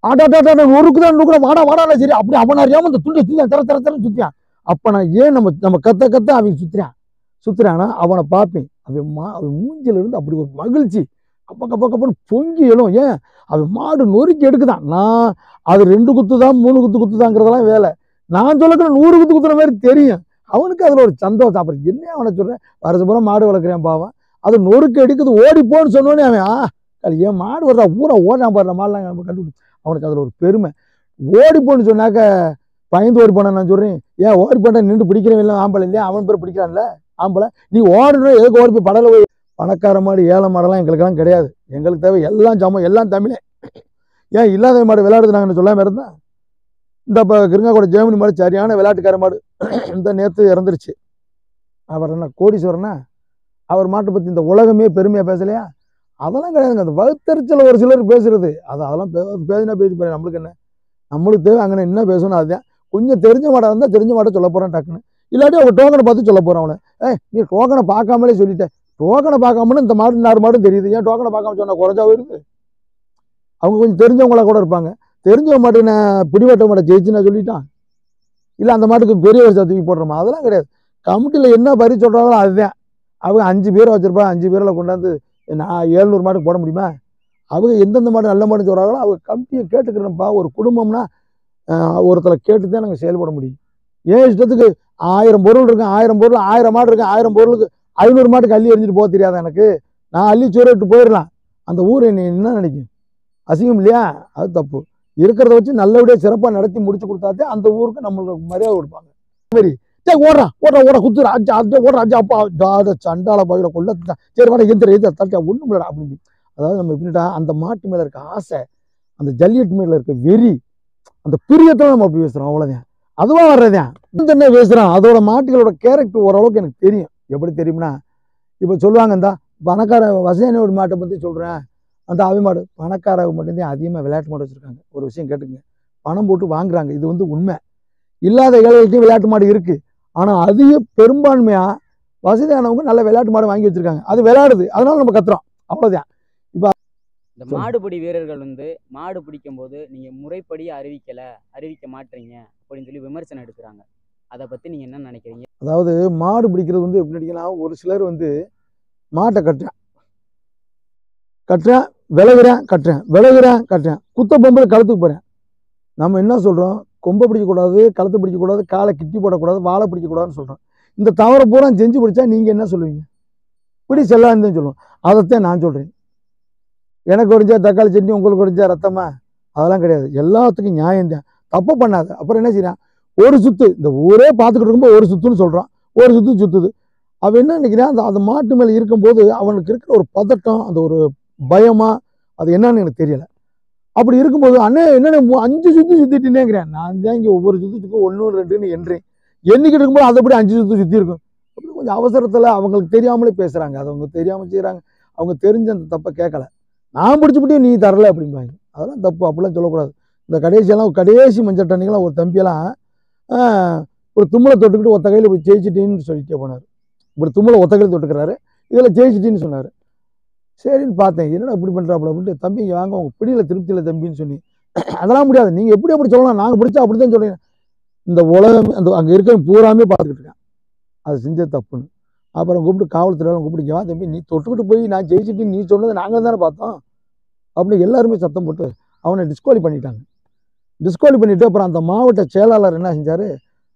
ஆட்டாட்டாட்டா நொறுக்குதான் நொறுக்குதான் வாடா வாடா சரி அப்படி அவன் அறியாம இந்த துண்டை சுத்தியான் தர தர தர சுத்தியான் அப்ப நான் ஏன் நம்ம நம்ம கத்த கத்த அவன் சுத்துறான் சுத்துறானா அவனை பார்ப்பேன் அவன் மா அவன் மூஞ்சில இருந்து அப்படி ஒரு மகிழ்ச்சி கப்ப கப்ப கப்பன்னு பொங்கி எழும் ஏன் அவன் மாடு நொறுக்கி எடுக்குதான் நான் அது ரெண்டு குத்து தான் மூணு குத்து குத்துதாங்கிறதெல்லாம் வேலை நான் சொல்லக்கிற நூறு குத்து குத்துற மாதிரி தெரியும் அவனுக்கு அதுல ஒரு சந்தோஷம் அப்புறம் என்ன அவனை சொல்றேன் வருஷம் பூரா மாடு வளர்க்குறேன் பாவம் அது நொறுக்கு எடுக்குது ஓடி போன்னு சொன்னோன்னே அவன் ஆ அது ஏன் மாடு வர்றா ஊரா ஓடான் பாடுற மாடெல்லாம் நம்ம கண்டுபிடிச்சு அவனுக்கு அதுல ஒரு பெருமை ஓடி போன்னு சொன்னாக்க பயந்து ஓடி போனா நான் சொல்றேன் ஏன் ஓடி போட்டா நின்று பிடிக்கிறவன் இல்லை ஆம்பளை இல்லையா அவன் பேர் பிடிக்கிறான்ல ஆம்பளை நீ ஓடணும் எதுக்கு ஓடி போய் படல போய் பணக்கார மாடு ஏழை மாடெல்லாம் எங்களுக்கெல்லாம் கிடையாது எங்களுக்கு தேவை எல்லாம் சமம் எல்லாம் தமிழே ஏன் இல்லாத மாடு விளையாடுது நாங்கன்னு சொல்லாம இருந்தா இந்த இப்போ கிருங்காக்கூட ஜெர்மனி மாடு சரியான விளையாட்டுக்கார மாடு இந்த நேற்று இறந்துருச்சு அவர் என்ன கோடீஸ்வரனா அவர் மாட்டை பற்றி இந்த உலகமே பெருமையாக பேசலையா அதெல்லாம் கிடையாதுங்க அந்த வகுத்தறிச்சல் ஒரு சிலர் பேசுறது அது அதெல்லாம் பே- அது பேசினா பேசி பாரு நம்மளுக்கு என்ன நம்மளுக்கு தேவை அங்கே என்ன பேசணும் அதுதான் கொஞ்சம் தெரிஞ்ச மாடை இருந்தால் தெரிஞ்ச மாட்டை சொல்ல போகிறேன் டக்குன்னு இல்லாட்டி அவங்க டோக்கனை பார்த்து சொல்ல போகிறேன் அவனை ஏய் நீ டோக்கனை பார்க்காமலே சொல்லிட்டேன் டோக்கனை பார்க்காமனு இந்த மாடு நாலு மாடும் தெரியுது ஏன் டோக்கனை பார்க்காம சொன்னா குறைஞ்சா வருது அவங்க கொஞ்சம் தெரிஞ்சவங்களா கூட இருப்பாங்க தெரிஞ்ச மாட்டு நான் பிடிவட்ட மாட்டை ஜெயிச்சு நான் சொல்லிட்டான் இல்லை அந்த மாட்டுக்கு பெரிய வருஷம் தூக்கி போடுறோமா அதெல்லாம் கிடையாது கமிட்டியில் என்ன பறி சொல்கிறாங்களோ அதுதான் அவங்க அஞ்சு பேரை வச்சிருப்பா அஞ்சு பேரில் கொண்டாந்து நான் ஏழ்நூறு மாட்டுக்கு போட முடியுமா அவங்க எந்தெந்த மாடு நல்ல மாடு சொல்கிறாங்களோ அவங்க கமிட்டியை கேட்டுக்கிறேன்ப்பா ஒரு குடும்பம்னா ஆஹ், ஒருத்தரை கேட்டு தான் நாங்கள் செயல்பட முடியும் ஏன் இஷ்டத்துக்கு ஆயிரம் பொருள் இருக்கு ஆயிரம் பொருள் ஆயிரம் மாடு இருக்கு ஆயிரம் பொருளுக்கு ஐநூறு மாட்டுக்கு அள்ளி எறிஞ்சிட்டு போக தெரியாதா எனக்கு நான் அள்ளி சோறிட்டு போயிடலாம் அந்த ஊர் என்னை என்ன நினைக்கும் அசிங்கம் இல்லையா அது தப்பு இருக்கிறத வச்சு நல்லபடியாக சிறப்பாக நடத்தி முடிச்சு கொடுத்தாதே அந்த ஊருக்கு நம்மளுக்கு மரியாதை கொடுப்பாங்க சரி சரி ஓடுறா ஓடுறா ஓட குத்துறா அஞ்சா அஞ்சா ஓடுறா அஞ்சா அப்பா ஜாத சண்டால பயில கொள்ளத்தான் சரி வாடா எந்திர எந்திர தட்டா ஒன்றும் இல்லடா அப்படின்னு அதாவது நம்ம எப்படின்னா அந்த மாட்டு மேல இருக்க ஆசை அந்த ஜல்லிக்கட்டு மேல இருக்க வெறி அந்த பிரியத்தை நம்ம அப்படி பேசுறோம் அவ்வளவுதான் அதுவா வர்றதேன் என்ன பேசுறான் அதோட மாட்டுகளோட கேரக்டர் ஓரளவுக்கு எனக்கு தெரியும் எப்படி தெரியும்னா இப்போ சொல்லுவாங்க இந்த பணக்கார வசதியான மாட்டை பற்றி சொல்கிறேன் அந்த அவை மாடு பணக்கார மட்டும்தான் அதிகமாக விளையாட்டு மாடு வச்சுருக்காங்க ஒரு விஷயம் கேட்டுங்க பணம் போட்டு வாங்குறாங்க இது வந்து உண்மை இல்லாத ஏழைகள்ட்டையும் விளையாட்டு மாடு இருக்குது ஆனால் அதிக பெரும்பான்மையாக வசதியானவங்க நல்ல விளையாட்டு மாடு வாங்கி வச்சுருக்காங்க அது விளையாடுது அதனால நம்ம கத்துறோம் அவ்வளோதான் இந்த மாடுபிடி வீரர்கள் வந்து மாடு பிடிக்கும் போது நீங்க முறைப்படி அறிவிக்கல அறிவிக்க மாட்டீங்க அப்படின்னு சொல்லி விமர்சனம் எடுக்கிறாங்க அதை பத்தி நீங்க என்ன நினைக்கிறீங்க அதாவது மாடு பிடிக்கிறது வந்து எப்படி அடிக்கலாம் ஒரு சிலர் வந்து மாட்டை கட்டுறேன் கட்டுறேன் விலகுறேன் கட்டுறேன் விலகுறேன் கட்டுறேன் குத்த பொம்பளை களத்துக்கு போகிறேன் நம்ம என்ன சொல்கிறோம் கொம்பை பிடிக்கக்கூடாது களத்தை பிடிக்கக்கூடாது காலை கிட்டி போடக்கூடாது வாழை பிடிக்கக்கூடாதுன்னு சொல்கிறோம் இந்த தவறை பூரா செஞ்சு பிடிச்சா நீங்கள் என்ன சொல்லுவீங்க பிடி செல்லான்னு சொல்லுவோம் அதைத்தான் நான் சொல்கிறேன் எனக்கு ஒடிஞ்சா தக்காளி சட்னி உங்களுக்கு ஒடிஞ்சா ரத்தமா அதெல்லாம் கிடையாது எல்லாத்துக்கும் நியாயம்தான் தப்பு பண்ணாத அப்புறம் என்ன செய்யறான் ஒரு சுத்து இந்த ஊரே பார்த்துக்கிட்டு இருக்கும்போது ஒரு சுத்துன்னு சொல்கிறான் ஒரு சுத்து சுத்துது அவன் என்ன நினைக்கிறான் அந்த அந்த மாட்டு மேலே இருக்கும்போது அவனுக்கு இருக்கிற ஒரு பதட்டம் அந்த ஒரு பயமா அது என்னன்னு எனக்கு தெரியல அப்படி இருக்கும்போது அண்ணே என்னண்ணே மூ- அஞ்சு சுத்து சுத்திட்டேங்கிறேன் நான் தான் இங்கே ஒவ்வொரு சுத்துக்கு ஒன்று ரெண்டுன்னு எண்றேன் எண்ணிக்கிட்டு இருக்கும்போது அதை அப்படி அஞ்சு சுத்து சுற்றி இருக்கும் அப்படி கொஞ்சம் அவசரத்தில் அவங்களுக்கு தெரியாமலே பேசுகிறாங்க அது அவங்க தெரியாமல் செய்கிறாங்க அவங்க தெரிஞ்ச அந்த தப்பை கேட்கல நான் பிடிச்சிப்பிட்டே நீ தரல அப்படிம்பாங்க அதெல்லாம் தப்பு அப்படிலாம் சொல்லக்கூடாது இந்த கடைசியெல்லாம் கடைசி மஞ்சள் தண்ணிக்கெல்லாம் ஒரு தம்பியெல்லாம் ஆஹ், ஒரு தும்மலை தொட்டுக்கிட்டு ஒத்த கையில் இப்படி ஜெயிச்சிட்டேன்னு சொல்லிட்டே போனார் இப்படி தும்மலை ஒத்த கையில் தொட்டுக்கிறாரு இதில் ஜெயிச்சிட்டின்னு சொன்னார் சரின்னு பார்த்தேன் என்னடா இப்படி பண்ணுறாப்புல அப்படின்ட்டு தம்பி இங்க வாங்க உங்க பிடியில் திருப்தியில் தம்பின்னு சொல்லி அதெல்லாம் முடியாது நீங்கள் எப்படி அப்படி சொல்லலாம் நாங்கள் பிடிச்சா அப்படி தான் சொல்லுங்க இந்த உலகம் அந்த அங்கே இருக்க பூராமே பார்த்துக்கிட்டு இருக்கேன் அது செஞ்சது தப்புன்னு அப்புறம் கூப்பிட்டு காவல்துறையெல்லாம் கூப்பிட்டு "இங்க வா தம்பி நீ தொட்டுக்கிட்டு போய் நான் ஜெயிச்சிட்டு நீ சொன்னதை நாங்களும் தானே பார்த்தோம் அப்படின்னு எல்லாருமே சத்தம் போட்டு அவனை டிஸ்குவாலி பண்ணிட்டாங்க டிஸ்குவாலி பண்ணிட்டு அப்புறம் அந்த மாவட்ட செயலாளர் என்ன செஞ்சார்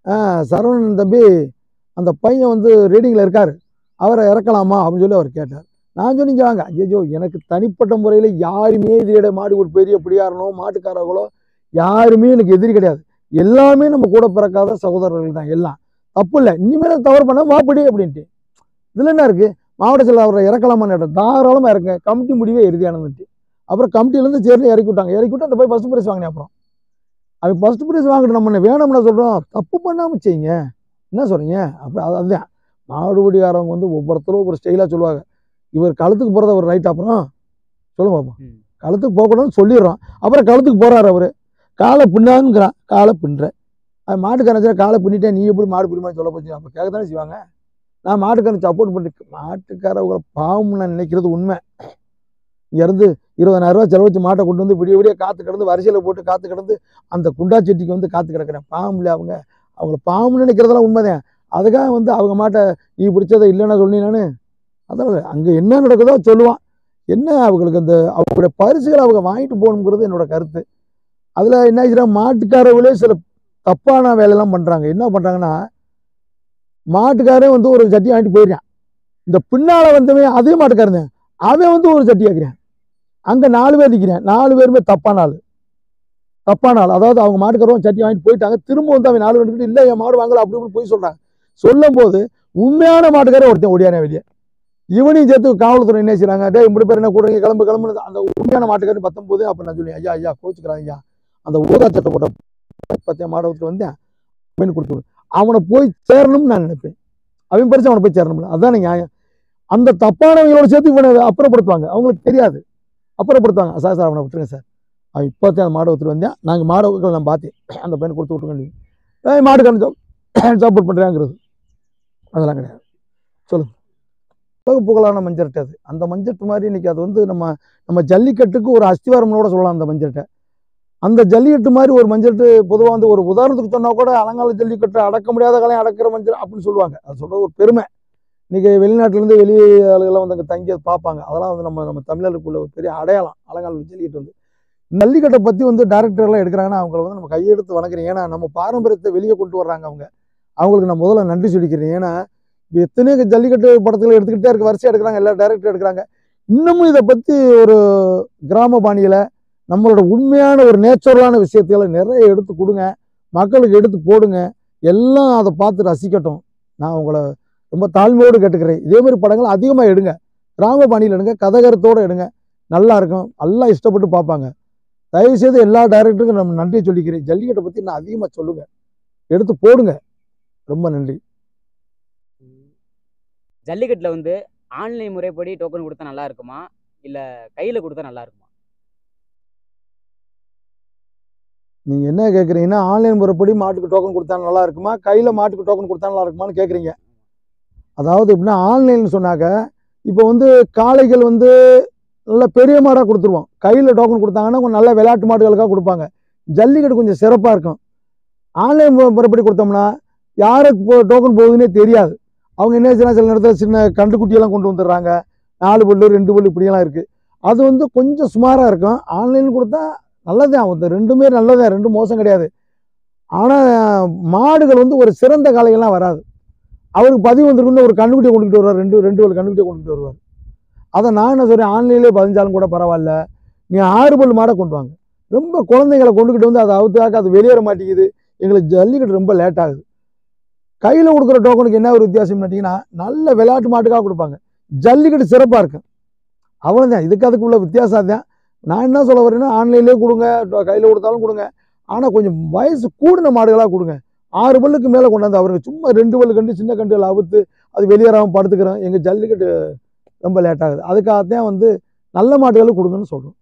சரவணன் தம்பி அந்த பையன் வந்து ரீடிங்கில் இருக்கார் அவரை இறக்கலாமா அப்படின்னு சொல்லி அவர் கேட்டார் நான் சொன்னீங்க வாங்க ஐயோ எனக்கு தனிப்பட்ட முறையில் யாருமே இதோட மாடு ஒரு பெரிய பிடியாரனோ மாட்டுக்காரர்களோ யாருமே எனக்கு எதிரி கிடையாது எல்லாமே நம்ம கூட பிறக்காத சகோதரர்கள் தான் எல்லாம் தப்பு இல்லை இனிமேல் தவறு பண்ண வாப்படி அப்படின்ட்டு இதில் என்ன இருக்குது மாவட்ட செயலர் அவரை இறக்கலாமான்னு கேட்டார் தாராளமாக இறங்க கமிட்டி முடிவே இறுதியானதுன்ட்டு அப்புறம் கமிட்டிலேருந்து சேர்ந்து இறக்கி விட்டாங்க இறக்கி விட்டு அந்த போய் ஃபஸ்ட் ப்ரைஸ் வாங்கினேன் அப்புறம் அது ஃபஸ்ட் ப்ரைஸ் வாங்கிட்டு நம்ம என்ன வேணும்னு சொல்கிறோம் தப்பு பண்ணாமல் செய்யுங்க என்ன சொல்கிறீங்க அப்புறம் அது அதுதான் மாடுபிடிக்காரவங்க வந்து ஒவ்வொருத்தரும் ஒவ்வொரு ஸ்டைலாக சொல்லுவாங்க இவர் களத்துக்கு போகிறத ஒரு ரைட் அப்புறம் சொல்லுங்க பாப்போம் ம். களத்துக்கு போகக்கூடாதுன்னு சொல்லிடுறோம் அப்புறம் களத்துக்கு போகிறாரு அவர் காலை பின்னாங்கிறான் காலை பின்ற அது மாட்டுக்காரன் காலை பின்னிட்டேன் நீ எப்படி மாடு பிடிமான்னு சொல்ல போச்சு அப்போ கேட்க தானே செய்வாங்க நான் மாட்டுக்காரன் சப்போர்ட் பண்ணி மாட்டுக்காரவங்களை பாவம் நான் நினைக்கிறது உண்மை இங்கேருந்து இருபதாயிரம் ரூபா செலவழிச்சு மாட்டை கொண்டு வந்து விடிய விடிய காத்து கிடந்து வரிசையில் போட்டு காத்து கிடந்து அந்த குண்டா செட்டிக்கு வந்து காத்து கிடக்குறேன் பாம்புல அவங்க அவங்கள பாம்புன்னு நினைக்கிறதெல்லாம் உண்மைதான் அதுக்காக வந்து அவங்க மாட்டை நீ பிடிச்சதை இல்லைன்னா சொன்னீங்கன்னு அதாவது அங்கே என்ன நடக்குதோ சொல்லுவான் என்ன அவங்களுக்கு அந்த அவங்களுடைய பரிசுகளை அவங்க வாங்கிட்டு போகணுங்கிறது என்னோட கருத்து அதில் என்ன ஆச்சுன்னா மாட்டுக்காரர்களே சில தப்பான வேலையெல்லாம் பண்ணுறாங்க என்ன பண்ணுறாங்கன்னா மாட்டுக்காரே வந்து ஒரு சட்டி வாங்கிட்டு போயிடுறான் இந்த பின்னால் வந்தவன் அதே மாட்டுக்காரன் அவன் வந்து ஒரு சட்டி வைக்கிறான் அங்கே நாலு பேர் நிற்கிறேன் நாலு பேருமே தப்பான ஆள் தப்பான ஆள் அதாவது அவங்க மாட்டுக்காரவும் சட்டி வாங்கிட்டு போயிட்டாங்க திரும்ப வந்து அவன் நாலு பேருக்கு இல்லை என் மாடு வாங்கல அப்படி இப்படி போய் சொல்கிறாங்க சொல்லும் போது உண்மையான மாட்டுக்காரன் ஒருத்தன் ஓடியானே வெளியே இவனையும் சேர்த்து காவல்துறை என்ன செய்றாங்க டேய் இப்படி பேர் என்ன கூடுறீங்க கிளம்பு கிளம்பு அந்த உண்மையான மாட்டுக்காரன் பத்தொம்போது அப்போ நான் சொல்லி ஐயா ஐயா கோச்சுக்கிறாங்க ஐயா அந்த ஊதா சட்டை போட்ட பத்தியம் மாடை விட்டு வந்தேன் மீன் கொடுத்து விடு. அவனை போய் சேரணும்னு நான் நினைப்பேன் அவன் பரிசு அவனை போய் சேரணும்ல அதானே நியாயம் அந்த தப்பானவங்களோட சேர்த்து இவனை அப்புறப்படுத்துவாங்க அவங்களுக்கு தெரியாது அப்புறப்படுத்துவாங்க சார் சார் அவனை விட்டுருங்க சார் அவன் இப்போத்தான் அந்த மாடை ஒருத்தர் வந்தேன் நாங்கள் மாடை ஒருத்தர் நான் பார்த்தேன் அந்த பையனை கொடுத்து விட்டுருங்க ஏய் மாடு கண்டு சப்போர்ட் பண்ணுறாங்கிறது அதெல்லாம் கிடையாது சொல்லுங்க உலக புகழான மஞ்சட்டை அது அந்த மஞ்சட்டு மாதிரி இன்னைக்கு அது வந்து நம்ம நம்ம ஜல்லிக்கட்டுக்கு ஒரு அஸ்திவாரம்னு கூட சொல்லலாம் அந்த மஞ்சட்டை அந்த ஜல்லிக்கட்டு மாதிரி ஒரு மஞ்சட்டு பொதுவாக வந்து ஒரு உதாரணத்துக்கு சொன்னா கூட அலங்கால ஜல்லிக்கட்டு அடக்க முடியாத காலம் அடக்கிற மஞ்சள் அப்படின்னு சொல்லுவாங்க அது சொல்றது ஒரு பெருமை இன்னைக்கு வெளிநாட்டிலேருந்து வெளி ஆளுகள்லாம் வந்து அங்கே தங்கி அதை பார்ப்பாங்க அதெல்லாம் வந்து நம்ம நம்ம தமிழருக்குள்ள ஒரு பெரிய அடையாளம் அலங்கால ஜல்லிக்கட்டு வந்து ஜல்லிக்கட்டை பற்றி வந்து டேரக்டர்லாம் எடுக்கிறாங்கன்னா அவங்கள வந்து நம்ம கையெடுத்து வணங்குறேன் ஏன்னா நம்ம பாரம்பரியத்தை வெளியே கொண்டு வர்றாங்க அவங்க அவங்களுக்கு நான் முதல்ல நன்றி சொல்லிக்கிறேன் ஏன்னா இப்போ எத்தனையோ ஜல்லிக்கட்டு படத்தில் எடுத்துக்கிட்டே இருக்க வரிசை எடுக்கிறாங்க எல்லா டேரக்டர் எடுக்கிறாங்க இன்னமும் இதை பற்றி ஒரு கிராம பாணியில் நம்மளோட உண்மையான ஒரு நேச்சுரலான விஷயத்துல நிறைய எடுத்து கொடுங்க மக்களுக்கு எடுத்து போடுங்க எல்லாம் அதை பார்த்து ரசிக்கட்டும் நான் உங்களை ரொம்ப தாழ்மையோடு கேட்டுக்கிறேன் இதே மாதிரி படங்கள் அதிகமாக எடுங்க கிராம பாணியில் எடுங்க கதகரத்தோடு எடுங்க நல்லா இருக்கும் எல்லாம் இஷ்டப்பட்டு பார்ப்பாங்க தயவுசெய்து எல்லா டைரக்டருக்கும் நம்ம நன்றியை சொல்லிக்கிறேன் ஜல்லிக்கட்டை பற்றி நான் அதிகமாக சொல்லுங்க எடுத்து போடுங்க ரொம்ப நன்றி ஜல்லிக்கட்டுல வந்து ஆன்லைன் முறைப்படி டோக்கன் கொடுத்தா நல்லா இருக்குமா இல்ல கையில கொடுத்தா நல்லா இருக்குமா நீங்கள் என்ன கேட்குறீங்கன்னா ஆன்லைன் முறைப்படி மாட்டுக்கு டோக்கன் கொடுத்தா நல்லா இருக்குமா கையில் மாட்டுக்கு டோக்கன் கொடுத்தா நல்லா இருக்குமான்னு கேட்குறீங்க அதாவது எப்படின்னா ஆன்லைன் சொன்னாக்க இப்போ வந்து காளைகள் வந்து நல்ல பெரிய மாடாக கொடுத்துருவோம் கையில் டோக்கன் கொடுத்தாங்கன்னா கொஞ்சம் நல்ல விளையாட்டு மாடுகளுக்காக கொடுப்பாங்க ஜல்லிக்கட்டு கொஞ்சம் சிறப்பாக இருக்கும் ஆன்லைன் மு- முறைப்படி கொடுத்தோம்னா யாருக்கு போ டோக்கன் போகுதுன்னே தெரியாது அவங்க என்ன செய்யலாம் சில நேரத்தில் சின்ன கண்டுக்குட்டியெல்லாம் கொண்டு வந்துடுறாங்க நாலு பல்லு ரெண்டு பல்லு இப்படியெல்லாம் இருக்குது அது வந்து கொஞ்சம் சுமாராக இருக்கும் ஆன்லைன் கொடுத்தா நல்லதுதான் இந்த ரெண்டுமே நல்லதுதான் ரெண்டும் மோசம் கிடையாது ஆனால் மாடுகள் வந்து ஒரு சிறந்த காளைகள்லாம் வராது அவருக்கு பதிவு வந்திருக்குன்னு ஒரு கண்ணுக்குட்டியை கொண்டுகிட்டு வருவார் ரெண்டு ரெண்டு ஒரு கண்ணுக்குட்டியை கொண்டுகிட்டு வருவார் அதை நான் என்ன சொல்கிறேன் ஆன்லைன்லேயே பதிஞ்சாலும் கூட பரவாயில்ல நீ ஆறு பல் மாடை கொண்டு வாங்க ரொம்ப குழந்தைங்களை கொண்டுக்கிட்டு வந்து அதை அவுத்தாக்க அது வெளியேற மாட்டேங்குது எங்களுக்கு ஜல்லிக்கட்டு ரொம்ப லேட் ஆகுது கையில் கொடுக்குற டோக்கனுக்கு என்ன ஒரு வித்தியாசம் கேட்டிங்கன்னா நல்ல விளையாட்டு மாட்டுக்காக கொடுப்பாங்க ஜல்லிக்கட்டு சிறப்பாக இருக்கும் அவ்வளோதான் இதுக்கு அதுக்குள்ள வித்தியாசம் தான் நான் என்ன சொல்ல வரேன்னா ஆன்லைன்லேயே கொடுங்க கையில் கொடுத்தாலும் கொடுங்க ஆனால் கொஞ்சம் வயசு கூடின மாடுகளாக கொடுங்க ஆறு பல்லுக்கு மேலே கொண்டாந்து அவருக்கு சும்மா ரெண்டு பல்லு கண்டு சின்ன கண்டுகள் அவுத்து அது வெளியேறாமல் படுத்துக்கிறோம் எங்கள் ஜல்லிக்கட்டு ரொம்ப லேட் ஆகுது அதுக்காகத்தான் வந்து நல்ல மாடுகளும் கொடுங்கன்னு சொல்கிறோம்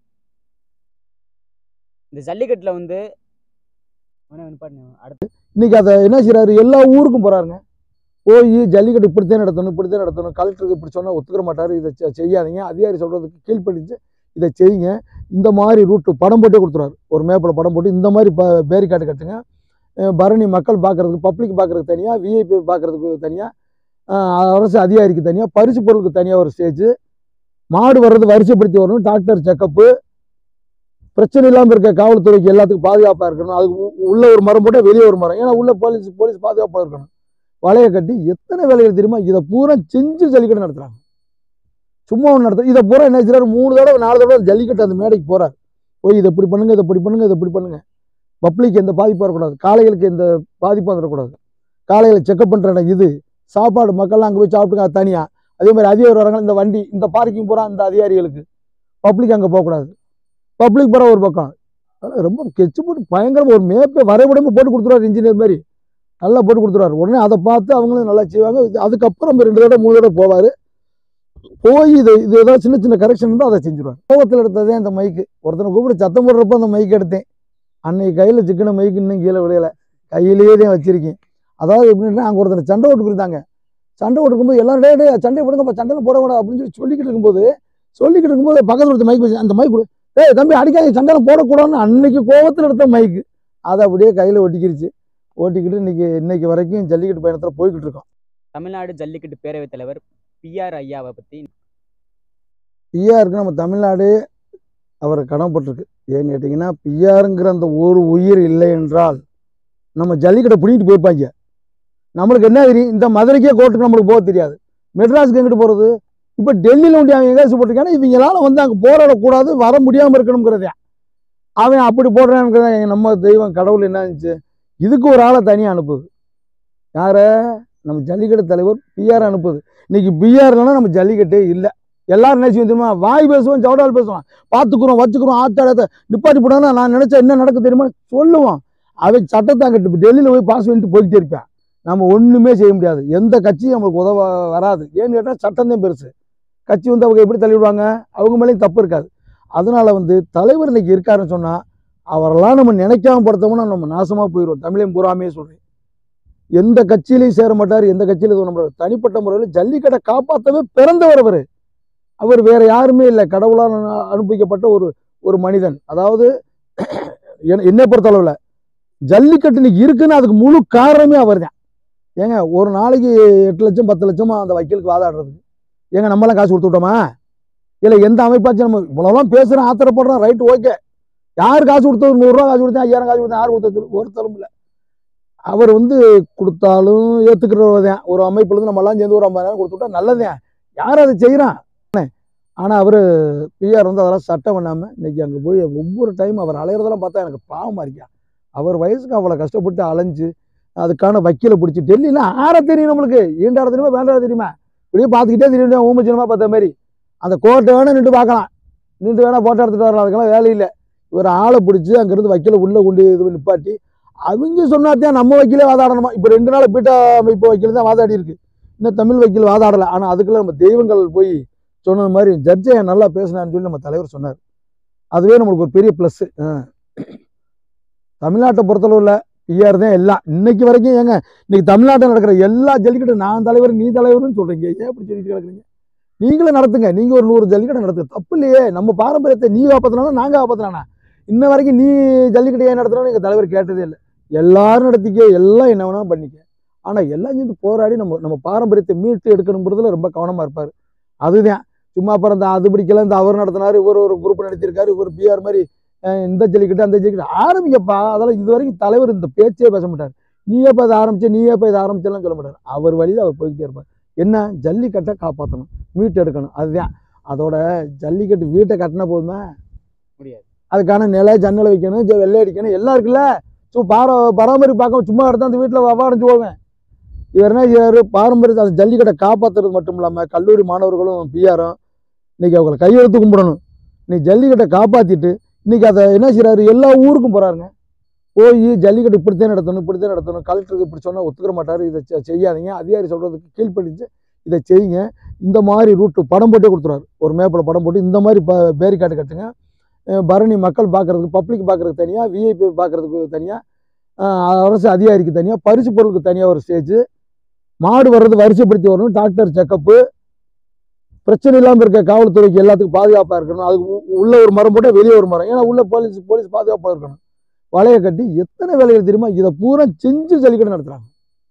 இந்த ஜல்லிக்கட்டுல வந்து வேணா நிப்பாட்டுங்க. அடுத்து இன்னைக்கு அதை என்ன செய்றாரு எல்லா ஊருக்கும் போறாருங்க போய் ஜல்லிக்கட்டு இப்படித்தான் நடத்தணும் இப்படித்தான் நடத்தணும் கலெக்டருக்கு இப்படி சொன்னா ஒத்துக்கிற மாட்டாரு இதை செ- செய்யாதீங்க அதிகாரி சொல்றதுக்கு கீழ்ப்படிஞ்சு இதை செய்யுங்க இந்த மாதிரி ரூட்டு படம் போட்டே கொடுத்துருவாரு ஒரு மேப்பில் படம் போட்டு இந்த மாதிரி ப பேரிகார்டு கட்டுங்க அஹ் பரணி மக்கள் பார்க்கறதுக்கு பப்ளிக் பார்க்கறதுக்கு தனியாக விஐபி பார்க்கறதுக்கு தனியாக அரசு அதிகாரிக்கு தனியாக பரிசு பொருளுக்கு தனியாக ஒரு ஸ்டேஜ் மாடு வர்றது வரிசைப்படுத்தி வரணும் டாக்டர் செக்கப்பு பிரச்சனை இல்லாமல் இருக்க காவல்துறைக்கு எல்லாத்துக்கும் பாதுகாப்பாக இருக்கணும் அதுக்கு உ- உள்ள ஒரு மரம் போட்டால் வெளியே ஒரு மரம் ஏன்னா உள்ள போலீஸ் போலீஸ் பாதுகாப்பாக இருக்கணும் வலையை கட்டி எத்தனை வேலைகள் தெரியுமா இதை பூரா செஞ்சு ஜல்லிக்கட்டு நடத்துறாங்க சும்மா ஒன்று நடத்த இதை பூரா என்ன செய்றாரு மூணு தடவை நாலு தடவை ஜல்லிக்கட்டு அந்த மேடைக்கு போறார் போய் இதை இப்படி பண்ணுங்க இதை இப்படி பண்ணுங்க இதை இப்படி பண்ணுங்க பப்ளிக் எந்த பாதிப்பும் வரக்கூடாது காளைகளுக்கு எந்த பாதிப்பும் வந்துடக்கூடாது காளைகளை செக்அப் பண்ணுற இடம் இது சாப்பாடு மக்கள்லாம் அங்கே போய் சாப்பிட்டுங்க அது தனியாக அதே மாதிரி அதிகாரி வராங்க இந்த வண்டி இந்த பார்க்கிங் பூரா இந்த அதிகாரிகளுக்கு பப்ளிக் அங்கே போகக்கூடாது பப்ளிக் பூரா ஒரு பக்கம் அதெல்லாம் ரொம்ப கெச்சு போட்டு பயங்கரமாக ஒரு மேப்பை வரைபடமே போட்டு கொடுத்துருவாரு இன்ஜினியர் மாதிரி நல்லா போட்டு கொடுத்துருவாரு உடனே அதை பார்த்து அவங்களும் நல்லா செய்வாங்க இது- அதுக்கப்புறம் ரெண்டு தடவை மூணு தடவை போவார் போய் இது இது ஏதாவது சின்ன சின்ன கரெக்ஷன் இருந்தால் அதை செஞ்சுருவார் கோவத்தில் எடுத்ததே அந்த மைக்கு ஒருத்தனை கூப்பிட்டு சத்தம் போடுறப்ப அந்த மைக் எடுத்தேன் அன்னைக்கு கையில் சிக்கன மைக்கு இன்னும் கீழே விளையலை கையிலேயே தான் வச்சிருக்கேன் அதாவது எப்படின்னா அங்கே ஒருத்தனை சண்டை ஓட்டு கொடுத்தாங்க சண்டை ஓட்டுக்கும்போது எல்லாரும் டே டே சண்டை போடுங்கப்பா சண்டையில் போடக்கூடாது அப்படின்னு சொல்லி சொல்லிக்கிட்டு இருக்கும்போது சொல்லிக்கிட்டு இருக்கும்போது பக்கத்துல ஒருத்தர் மைக் வச்சு அந்த மைக் கொடு ஏய் தம்பி அடிக்காத சண்டை போடக்கூடாதுன்னு அன்னைக்கு கோவத்தில் எடுத்த மைக்கு அதை அப்படியே கையில் ஒட்டிக்கிருச்சு ஓட்டிக்கிட்டு இன்னைக்கு இன்னைக்கு வரைக்கும் ஜல்லிக்கட்டு பயணத்தில் போய்கிட்டு இருக்கோம் தமிழ்நாடு ஜல்லிக்கட்டு பேரவைத் தலைவர் பிஆர் ஐயாவை பத்தி பிஆருக்கு நம்ம தமிழ்நாடு அவர் கடமைப்பட்டிருக்கு ஏன்னு கேட்டிங்கன்னா பிஆருங்கிற அந்த ஒரு உயிர் இல்லை என்றால் நம்ம ஜல்லிக்கட்டை பிடிக்கிட்டு போயிருப்பாங்க நம்மளுக்கு என்ன தெரியும் இந்த மதுரைக்கே கோர்ட்டுக்கு நம்மளுக்கு போக தெரியாது மெட்ராஸுக்கு எங்கிட்டு போகிறது இப்போ டெல்லியில் ஒண்டி அவன் எங்கேயாச்சும் போட்டிருக்கானா இவங்களால வந்து அங்கே போராடக்கூடாது வர முடியாமல் இருக்கணுங்கிறதே அவன் அப்படி போடுறான்ங்கிறத நம்ம தெய்வம் கடவுள் என்ன இருந்துச்சு இதுக்கு ஒரு ஆளை தனியாக அனுப்புது யாரை நம்ம ஜல்லிக்கட்டு தலைவர் பிஆர் அனுப்புது இன்னைக்கு பிஆர் இல்லைன்னா நம்ம ஜல்லிக்கட்டே இல்லை எல்லாரும் என்ன செய்வோம் தெரியுமா வாய் பேசுவோம் சவுடால் பேசுவான் பார்த்துக்குறோம் வச்சுக்கிறோம் ஆத்தாடத்தை நிப்பாட்டி போடானா நான் நினைச்சா என்ன நடக்க தெரியுமா சொல்லுவான் அவன் சட்டத்தை அங்கிட்டு டெல்லியில் போய் பாஸ் பண்ணிட்டு போய்கிட்டே இருப்பேன் நம்ம ஒன்றுமே செய்ய முடியாது எந்த கட்சியும் நம்மளுக்கு உதவ வராது ஏன்னு கேட்டால் சட்டம் தான் பெருசு கட்சி வந்து அவங்க எப்படி தள்ளிவிடுவாங்க அவங்க மேலேயும் தப்பு இருக்காது அதனால வந்து தலைவர் இன்னைக்கு இருக்காருன்னு சொன்னால் அவரெல்லாம் நம்ம நினைக்காம படுத்தோம்னா நம்ம நாசமாக போயிடுவோம் தமிழையும் பூராமே சொல்கிறேன் எந்த கட்சியிலையும் சேர மாட்டார் எந்த கட்சியிலும் இது பண்ண மாட்டார் தனிப்பட்ட முறையில் ஜல்லிக்கட்டை காப்பாற்றவே பிறந்தவர் அவர் அவர் வேற யாருமே இல்லை கடவுளால் அனு- அனுப்பிக்கப்பட்ட ஒரு ஒரு மனிதன் அதாவது என்ன- என்னை பொறுத்தளவில் ஜல்லிக்கட்டு இன்னைக்கு இருக்குன்னு அதுக்கு முழு காரணமே அவர் தான் ஏங்க ஒரு நாளைக்கு எட்டு லட்சம் பத்து லட்சமா அந்த வக்கீலுக்கு வாதாடுறதுக்கு ஏங்க நம்மளாம் காசு கொடுத்து விட்டோமா இல்லை எந்த அமைப்பாச்சும் நம்ம இவ்வளோலாம் பேசுகிறோம் ஆத்திரப்படுறோம் ரைட் ஓகே யார் காசு கொடுத்தது நூறுரூவா காசு கொடுத்தேன் ஐயாயிரம் காசு கொடுத்தேன் யார் கொடுத்தது ஒருத்தரும் இல்லை அவர் வந்து கொடுத்தாலும் ஏற்றுக்கிறவர் தான் ஒரு அமைப்புலேருந்து நம்மலாம் சேர்ந்து ஒரு ஐம்பதாயிரம் கொடுத்து விட்டா நல்லதுதான் யார் அதை செய்கிறான் ஆனால் அவர் பிஆர் வந்து அதெல்லாம் சட்டம் பண்ணாமல் இன்னைக்கு அங்கே போய் ஒவ்வொரு டைம் அவர் அலையிறதெல்லாம் பார்த்தா எனக்கு பாவமாக இருக்கா அவர் வயசுக்கு அவ்வளோ கஷ்டப்பட்டு அலைஞ்சு அதுக்கான வக்கீலை பிடிச்சி டெல்லியில் ஆற தெரியும் நம்மளுக்கு ஈண்டாட தெரியுமா வேண்டாட தெரியுமா இப்படியே பார்த்துக்கிட்டே தெரியும் ஊமச்சினமா பார்த்த மாதிரி அந்த கோர்ட்டை வேணா நின்று பார்க்கலாம் நின்று வேணா போட்டோ எடுத்துட்டு வரலாம் அதுக்கெல்லாம் வேலை இல்லை இவர் ஆளை பிடிச்சி அங்கேருந்து வக்கீலை உள்ளே கொண்டு இது பண்ணி நிப்பாட்டி அவங்க சொன்னாத்தான் நம்ம வக்கீலே வாதாடணுமா இப்போ ரெண்டு நாள் பீட்டா அமைப்பு வக்கீல் தான் வாதாடி இருக்கு இன்னும் தமிழ் வக்கீல் வாதாடலை ஆனால் அதுக்குள்ள நம்ம தெய்வங்கள் போய் சொன்னது மாதிரி ஜட்ஜை நல்லா பேசினான்னு சொல்லி நம்ம தலைவர் சொன்னார் அதுவே நம்மளுக்கு ஒரு பெரிய ப்ளஸ்ஸு தமிழ்நாட்டை பொறுத்தளவில் பிஆர் தான் எல்லாம் இன்னைக்கு வரைக்கும் ஏங்க இன்னைக்கு தமிழ்நாட்டில் நடக்கிற எல்லா ஜல்லிக்கட்டும் நான் தலைவர் நீ தலைவர்னு சொல்றீங்க ஏன் இப்படி சொல்லிட்டு கிடக்குறீங்க நீங்களும் நடத்துங்க நீங்க ஒரு நூறு ஜல்லிக்கட்டை நடத்துங்க தப்பு இல்லையே நம்ம பாரம்பரியத்தை நீ காப்பாத்தினா நாங்க காப்பாத்தினா இன்ன வரைக்கும் நீ ஜல்லிக்கட்டு ஏன் நடத்துறோம் எங்க தலைவர் கேட்டதே இல்லை எல்லாரும் நடத்திக்க எல்லாம் என்ன வேணா பண்ணிக்க ஆனா எல்லாம் சேர்ந்து போராடி நம்ம நம்ம பாரம்பரியத்தை மீட்டு எடுக்கணுங்கிறதுல ரொம்ப கவனமா இருப்பாரு அதுதான் சும்மா அப்புறம் இந்த அது பிடிக்கல இந்த அவர் நடத்தினாரு இவர் ஒரு குரூப் நடத்தியிருக்காரு இவர் பிஆர் மாதிரி அஹ் இந்த ஜல்லிக்கட்டு அந்த ஜல்லிக்கட்டு ஆரம்பிக்கப்பா அதெல்லாம் இது வரைக்கும் தலைவர் இந்த பேச்சே பேச மாட்டார் நீ எப்போ இதை ஆரம்பிச்ச நீ எப்போ இதை ஆரம்பிச்செல்லாம் சொல்ல மாட்டார் அவர் வழியில் அவர் போய்கிட்டே இருப்பார் என்ன ஜல்லிக்கட்டை காப்பாற்றணும் மீட்டு எடுக்கணும் அதுதான் அதோட ஜல்லிக்கட்டு வீட்டை கட்டினா போதுமா முடியாது அதுக்கான நிலை ஜன்னலை வைக்கணும் ஜ- வெள்ளை அடிக்கணும் எல்லாம் இருக்குல்ல ஸோ பார பராமரிப்பு பார்க்க சும்மா எடுத்து அந்த வீட்டில் அடைஞ்சு போவேன் இவர் என்ன செய்றாரு பாரம்பரியத்தை அந்த ஜல்லிக்கட்டை காப்பாற்றுறது மட்டும் இல்லாமல் கல்லூரி மாணவர்களும் பிஆரும் இன்னைக்கு அவங்கள கையெழுத்து கும்பிடணும் இன்னைக்கு ஜல்லிக்கட்டை காப்பாற்றிட்டு இன்னைக்கு அதை என்ன செய்றாரு எல்லா ஊருக்கும் போகிறாருங்க போய் ஜல்லிக்கட்டு இப்படித்தான் நடத்தணும் இப்படித்தான் நடத்தணும் கலெக்டருக்கு இப்படி சொன்னால் ஒத்துக்கிற மாட்டார் இதை செ- செய்யாதீங்க அதிகாரி சொல்கிறதுக்கு கீழ்ப்படிஞ்சு இதை செய்யுங்க இந்த மாதிரி ரூட்டு படம் போட்டே கொடுத்துருவாரு ஒரு மேப்பில் படம் போட்டு இந்த மாதிரி ப பேரிகார்டு கட்டுங்க அஹ் பரணி மக்கள் பார்க்கறதுக்கு பப்ளிக் பார்க்கறதுக்கு தனியாக விஐபி பார்க்கறதுக்கு தனியாக அரசு அதிகாரிக்கு தனியாக பரிசு பொருளுக்கு தனியாக ஒரு ஸ்டேஜ் மாடு வர்றது வரிசைப்படுத்தி வரணும் டாக்டர் செக்கப்பு பிரச்சனை இல்லாமல் இருக்க காவல்துறைக்கு எல்லாத்துக்கும் பாதுகாப்பாக இருக்கணும் அதுக்கு உ- உள்ள ஒரு மரம் போட்டால் வெளியே ஒரு மரம் ஏன்னா உள்ள போலீஸ் போலீஸ் பாதுகாப்பாக இருக்கணும் வலையை கட்டி எத்தனை வேலைகள் தெரியுமா இதை பூரா செஞ்சு ஜல்லிக்கட்டு நடத்துறாங்க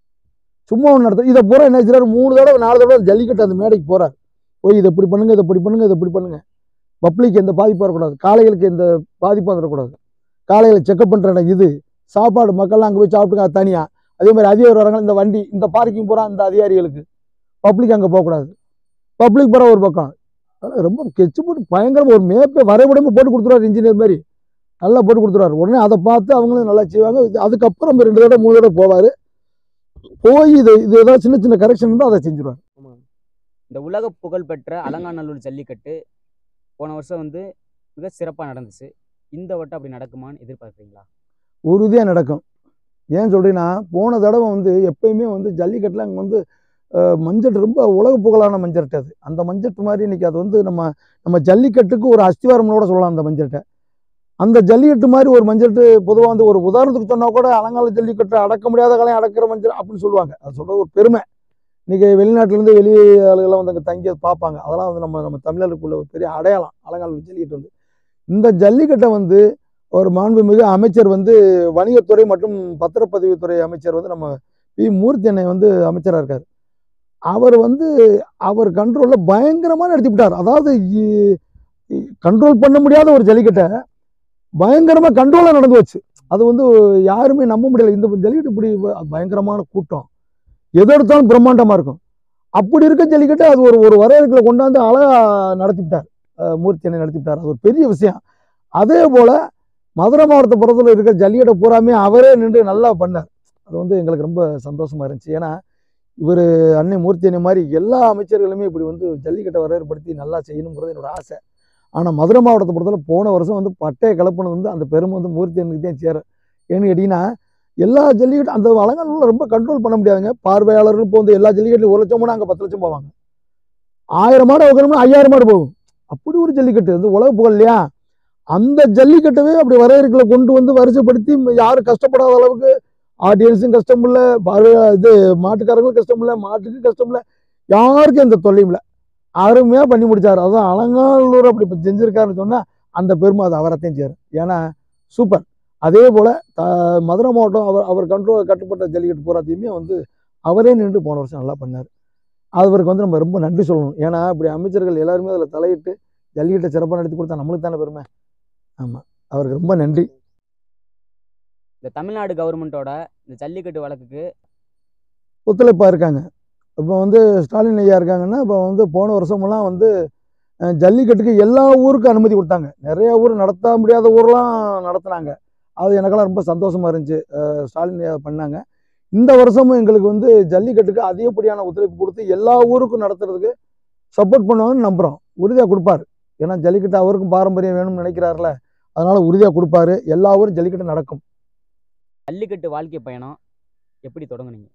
சும்மா ஒன்று நடத்த இதை பூரா என்ன செய்றாரு மூணு தடவை நாலு தடவை ஜல்லிக்கட்டு அந்த மேடைக்கு போறார் போய் இதை இப்படி பண்ணுங்க இதை இப்படி பண்ணுங்க இதை இப்படி பண்ணுங்க பப்ளிக் எந்த பாதிப்பும் வரக்கூடாது காளைகளுக்கு எந்த பாதிப்பும் வந்துடக்கூடாது காளைகளை செக்அப் பண்ணுற இடம் இது சாப்பாடு மக்கள்லாம் அங்கே போய் சாப்பிட்டுங்க அது தனியாக அதே மாதிரி அதிகாரி வராங்க இந்த வண்டி இந்த பார்க்கிங் பூரா இந்த அதிகாரிகளுக்கு பப்ளிக் அங்கே போகக்கூடாது பப்ளிக் பூரா ஒரு பக்கம் அதெல்லாம் ரொம்ப கெச்சு போட்டு பயங்கரமாக ஒரு மேப்பே வரைபடமே போட்டு கொடுத்துருவாரு இன்ஜினியர் மாதிரி நல்லா போட்டு கொடுத்துருவாரு உடனே அதை பார்த்து அவங்களும் நல்லா செய்வாங்க இது- அதுக்கப்புறம் ரெண்டு தடவை மூணு தடவை போவார் போய் இது இது ஏதாவது சின்ன சின்ன கரெக்ஷன் இருந்தால் அதை செஞ்சுருவார் இந்த உலக புகழ்பெற்ற அலங்காநல்லூர் ஜல்லிக்கட்டு போன வருஷம் வந்து மிக சிறப்பாக நடந்துச்சு இந்த வட்டம் அப்படி நடக்குமான்னு எதிர்பார்க்குறீங்களா உறுதியாக நடக்கும் ஏன் சொல்றீங்கன்னா போன தடவை வந்து எப்பயுமே வந்து ஜல்லிக்கட்டில் அங்கே வந்து அஹ், மஞ்சள் ரொம்ப உலக புகழான மஞ்சட்டு அது அந்த மஞ்சட்டு மாதிரி இன்னைக்கு அது வந்து நம்ம நம்ம ஜல்லிக்கட்டுக்கு ஒரு அஸ்திவாரம்னு கூட சொல்லலாம் அந்த மஞ்சட்டை அந்த ஜல்லிக்கட்டு மாதிரி ஒரு மஞ்சட்டு பொதுவாக வந்து ஒரு உதாரணத்துக்கு சொன்னால் கூட அலங்கால ஜல்லிக்கட்டு அடக்க முடியாத கலையை அடக்கிற மஞ்சள் அப்படின்னு சொல்லுவாங்க அது சொல்றது ஒரு பெருமை இன்னைக்கு வெளிநாட்டிலேருந்து வெளி ஆளுகள்லாம் வந்து அங்கே தங்கி அதை பார்ப்பாங்க அதெல்லாம் வந்து நம்ம நம்ம தமிழருக்குள்ள ஒரு பெரிய அடையாளம் அலங்கால் ஜல்லிக்கட்டு வந்து இந்த ஜல்லிக்கட்டை வந்து ஒரு மாண்புமிகு அமைச்சர் வந்து வணிகத்துறை மற்றும் பத்திரப்பதிவுத்துறை அமைச்சர் வந்து நம்ம பி மூர்த்தி அண்ணன் வந்து அமைச்சராக இருக்கார் அவர் வந்து அவர் கண்ட்ரோலில் பயங்கரமாக நடத்தி விட்டார் அதாவது கண்ட்ரோல் பண்ண முடியாத ஒரு ஜல்லிக்கட்டை பயங்கரமாக கண்ட்ரோலாக நடந்து வச்சு அது வந்து யாருமே நம்ப முடியல இந்த ஜல்லிக்கட்டு இப்படி ப- பயங்கரமான கூட்டம் எது எடுத்தாலும் பிரம்மாண்டமாக இருக்கும் அப்படி இருக்க ஜல்லிக்கட்டு அது ஒரு ஒரு வரையறுக்கில் கொண்டாந்து அழகா நடத்திவிட்டார் அஹ் மூர்த்தி அண்ணன் நடத்திவிட்டார் அது ஒரு பெரிய விஷயம் அதே போல் மதுரை மாவட்டத்தை புறத்தில் இருக்கிற ஜல்லிக்கட்டை பூராமே அவரே நின்று நல்லா பண்ணார் அது வந்து எங்களுக்கு ரொம்ப சந்தோஷமா இருந்துச்சு ஏன்னா இவர் அன்னை மூர்த்தி அண்ணன் மாதிரி எல்லா அமைச்சர்களுமே இப்படி வந்து ஜல்லிக்கட்டை வரவேற்படுத்தி நல்லா செய்யணுங்கிறது என்னோட ஆசை ஆனால் மதுரை மாவட்டத்தை பொறுத்தவரை போன வருஷம் வந்து பட்டையை கலப்புனது வந்து அந்த பெருமை வந்து மூர்த்தி அண்ணனுக்கு தான் சேரும் ஏன்னு கேட்டிங்கன்னா எல்லா ஜல்லிக்கட்டும் அந்த அலங்காநல்லூரில் ரொம்ப கண்ட்ரோல் பண்ண முடியாதுங்க பார்வையாளர்கள் இப்போ வந்து எல்லா ஜல்லிக்கட்டுலையும் ஒரு லட்சம் போனால் அங்கே பத்து லட்சம் போவாங்க ஆயிரம் மாடு வைக்கணும்னா ஐயாயிரம் மாடு போகும் அப்படி ஒரு ஜல்லிக்கட்டு வந்து உலக புகழ் இல்லையா அந்த ஜல்லிக்கட்டவே அப்படி வரையறுக்கல கொண்டு வந்து வரிசைப்படுத்தி யாரும் கஷ்டப்படாத அளவுக்கு ஆடியன்ஸும் கஷ்டம் இல்லை பார்வை இது மாட்டுக்காரங்களும் கஷ்டம் இல்லை மாட்டுக்கும் கஷ்டம் இல்லை யாருக்கும் எந்த தொல்லையும் இல்லை அருமையாக பண்ணி முடிச்சாரு அதான் அலங்காநல்லூர் அப்படி இப்போ செஞ்சிருக்காருன்னு சொன்னால் அந்த பெருமை அது அவரைத்தையும் சேரும் ஏன்னா சூப்பர் அதே போல் த மதுரை மாவட்டம் அவர் அவர் கண்ட்ரோல் கட்டுப்பட்ட ஜல்லிக்கட்டு பூராத்தையுமே வந்து அவரே நின்று போன வருஷம் நல்லா பண்ணார் அவருக்கு வந்து நம்ம ரொம்ப நன்றி சொல்லணும் ஏன்னா இப்படி அமைச்சர்கள் எல்லாருமே அதில் தலையிட்டு ஜல்லிக்கட்டை சிறப்பாக நடத்தி கொடுத்தா நம்மளுக்கு தானே பெருமை ஆமாம் அவருக்கு ரொம்ப நன்றி இந்த தமிழ்நாடு கவர்மெண்ட்டோட இந்த ஜல்லிக்கட்டு வழக்குக்கு ஒத்துழைப்பாக இருக்காங்க இப்போ வந்து ஸ்டாலின் ஐயா இருக்காங்கன்னா இப்போ வந்து போன வருஷமெல்லாம் வந்து அஹ், ஜல்லிக்கட்டுக்கு எல்லா ஊருக்கும் அனுமதி கொடுத்தாங்க நிறைய ஊர் நடத்த முடியாத ஊர்லாம் நடத்துனாங்க அது எனக்கெல்லாம் ரொம்ப சந்தோஷமா இருந்துச்சு அஹ், ஸ்டாலின் ஐயா பண்ணாங்க இந்த வருஷமும் எங்களுக்கு வந்து ஜல்லிக்கட்டுக்கு அதிகப்படியான ஒத்துழைப்பு கொடுத்து எல்லா ஊருக்கும் நடத்துறதுக்கு சப்போர்ட் பண்ணுவாங்கன்னு நம்புகிறோம் உறுதியாக கொடுப்பாரு ஏன்னா ஜல்லிக்கட்டு அவருக்கும் பாரம்பரியம் வேணும்னு நினைக்கிறாருல அதனால உறுதியாக கொடுப்பாரு எல்லா ஊரும் ஜல்லிக்கட்டு நடக்கும் ஜல்லிக்கட்டு வாழ்க்கை பயணம் எப்படி தொடங்குனீங்க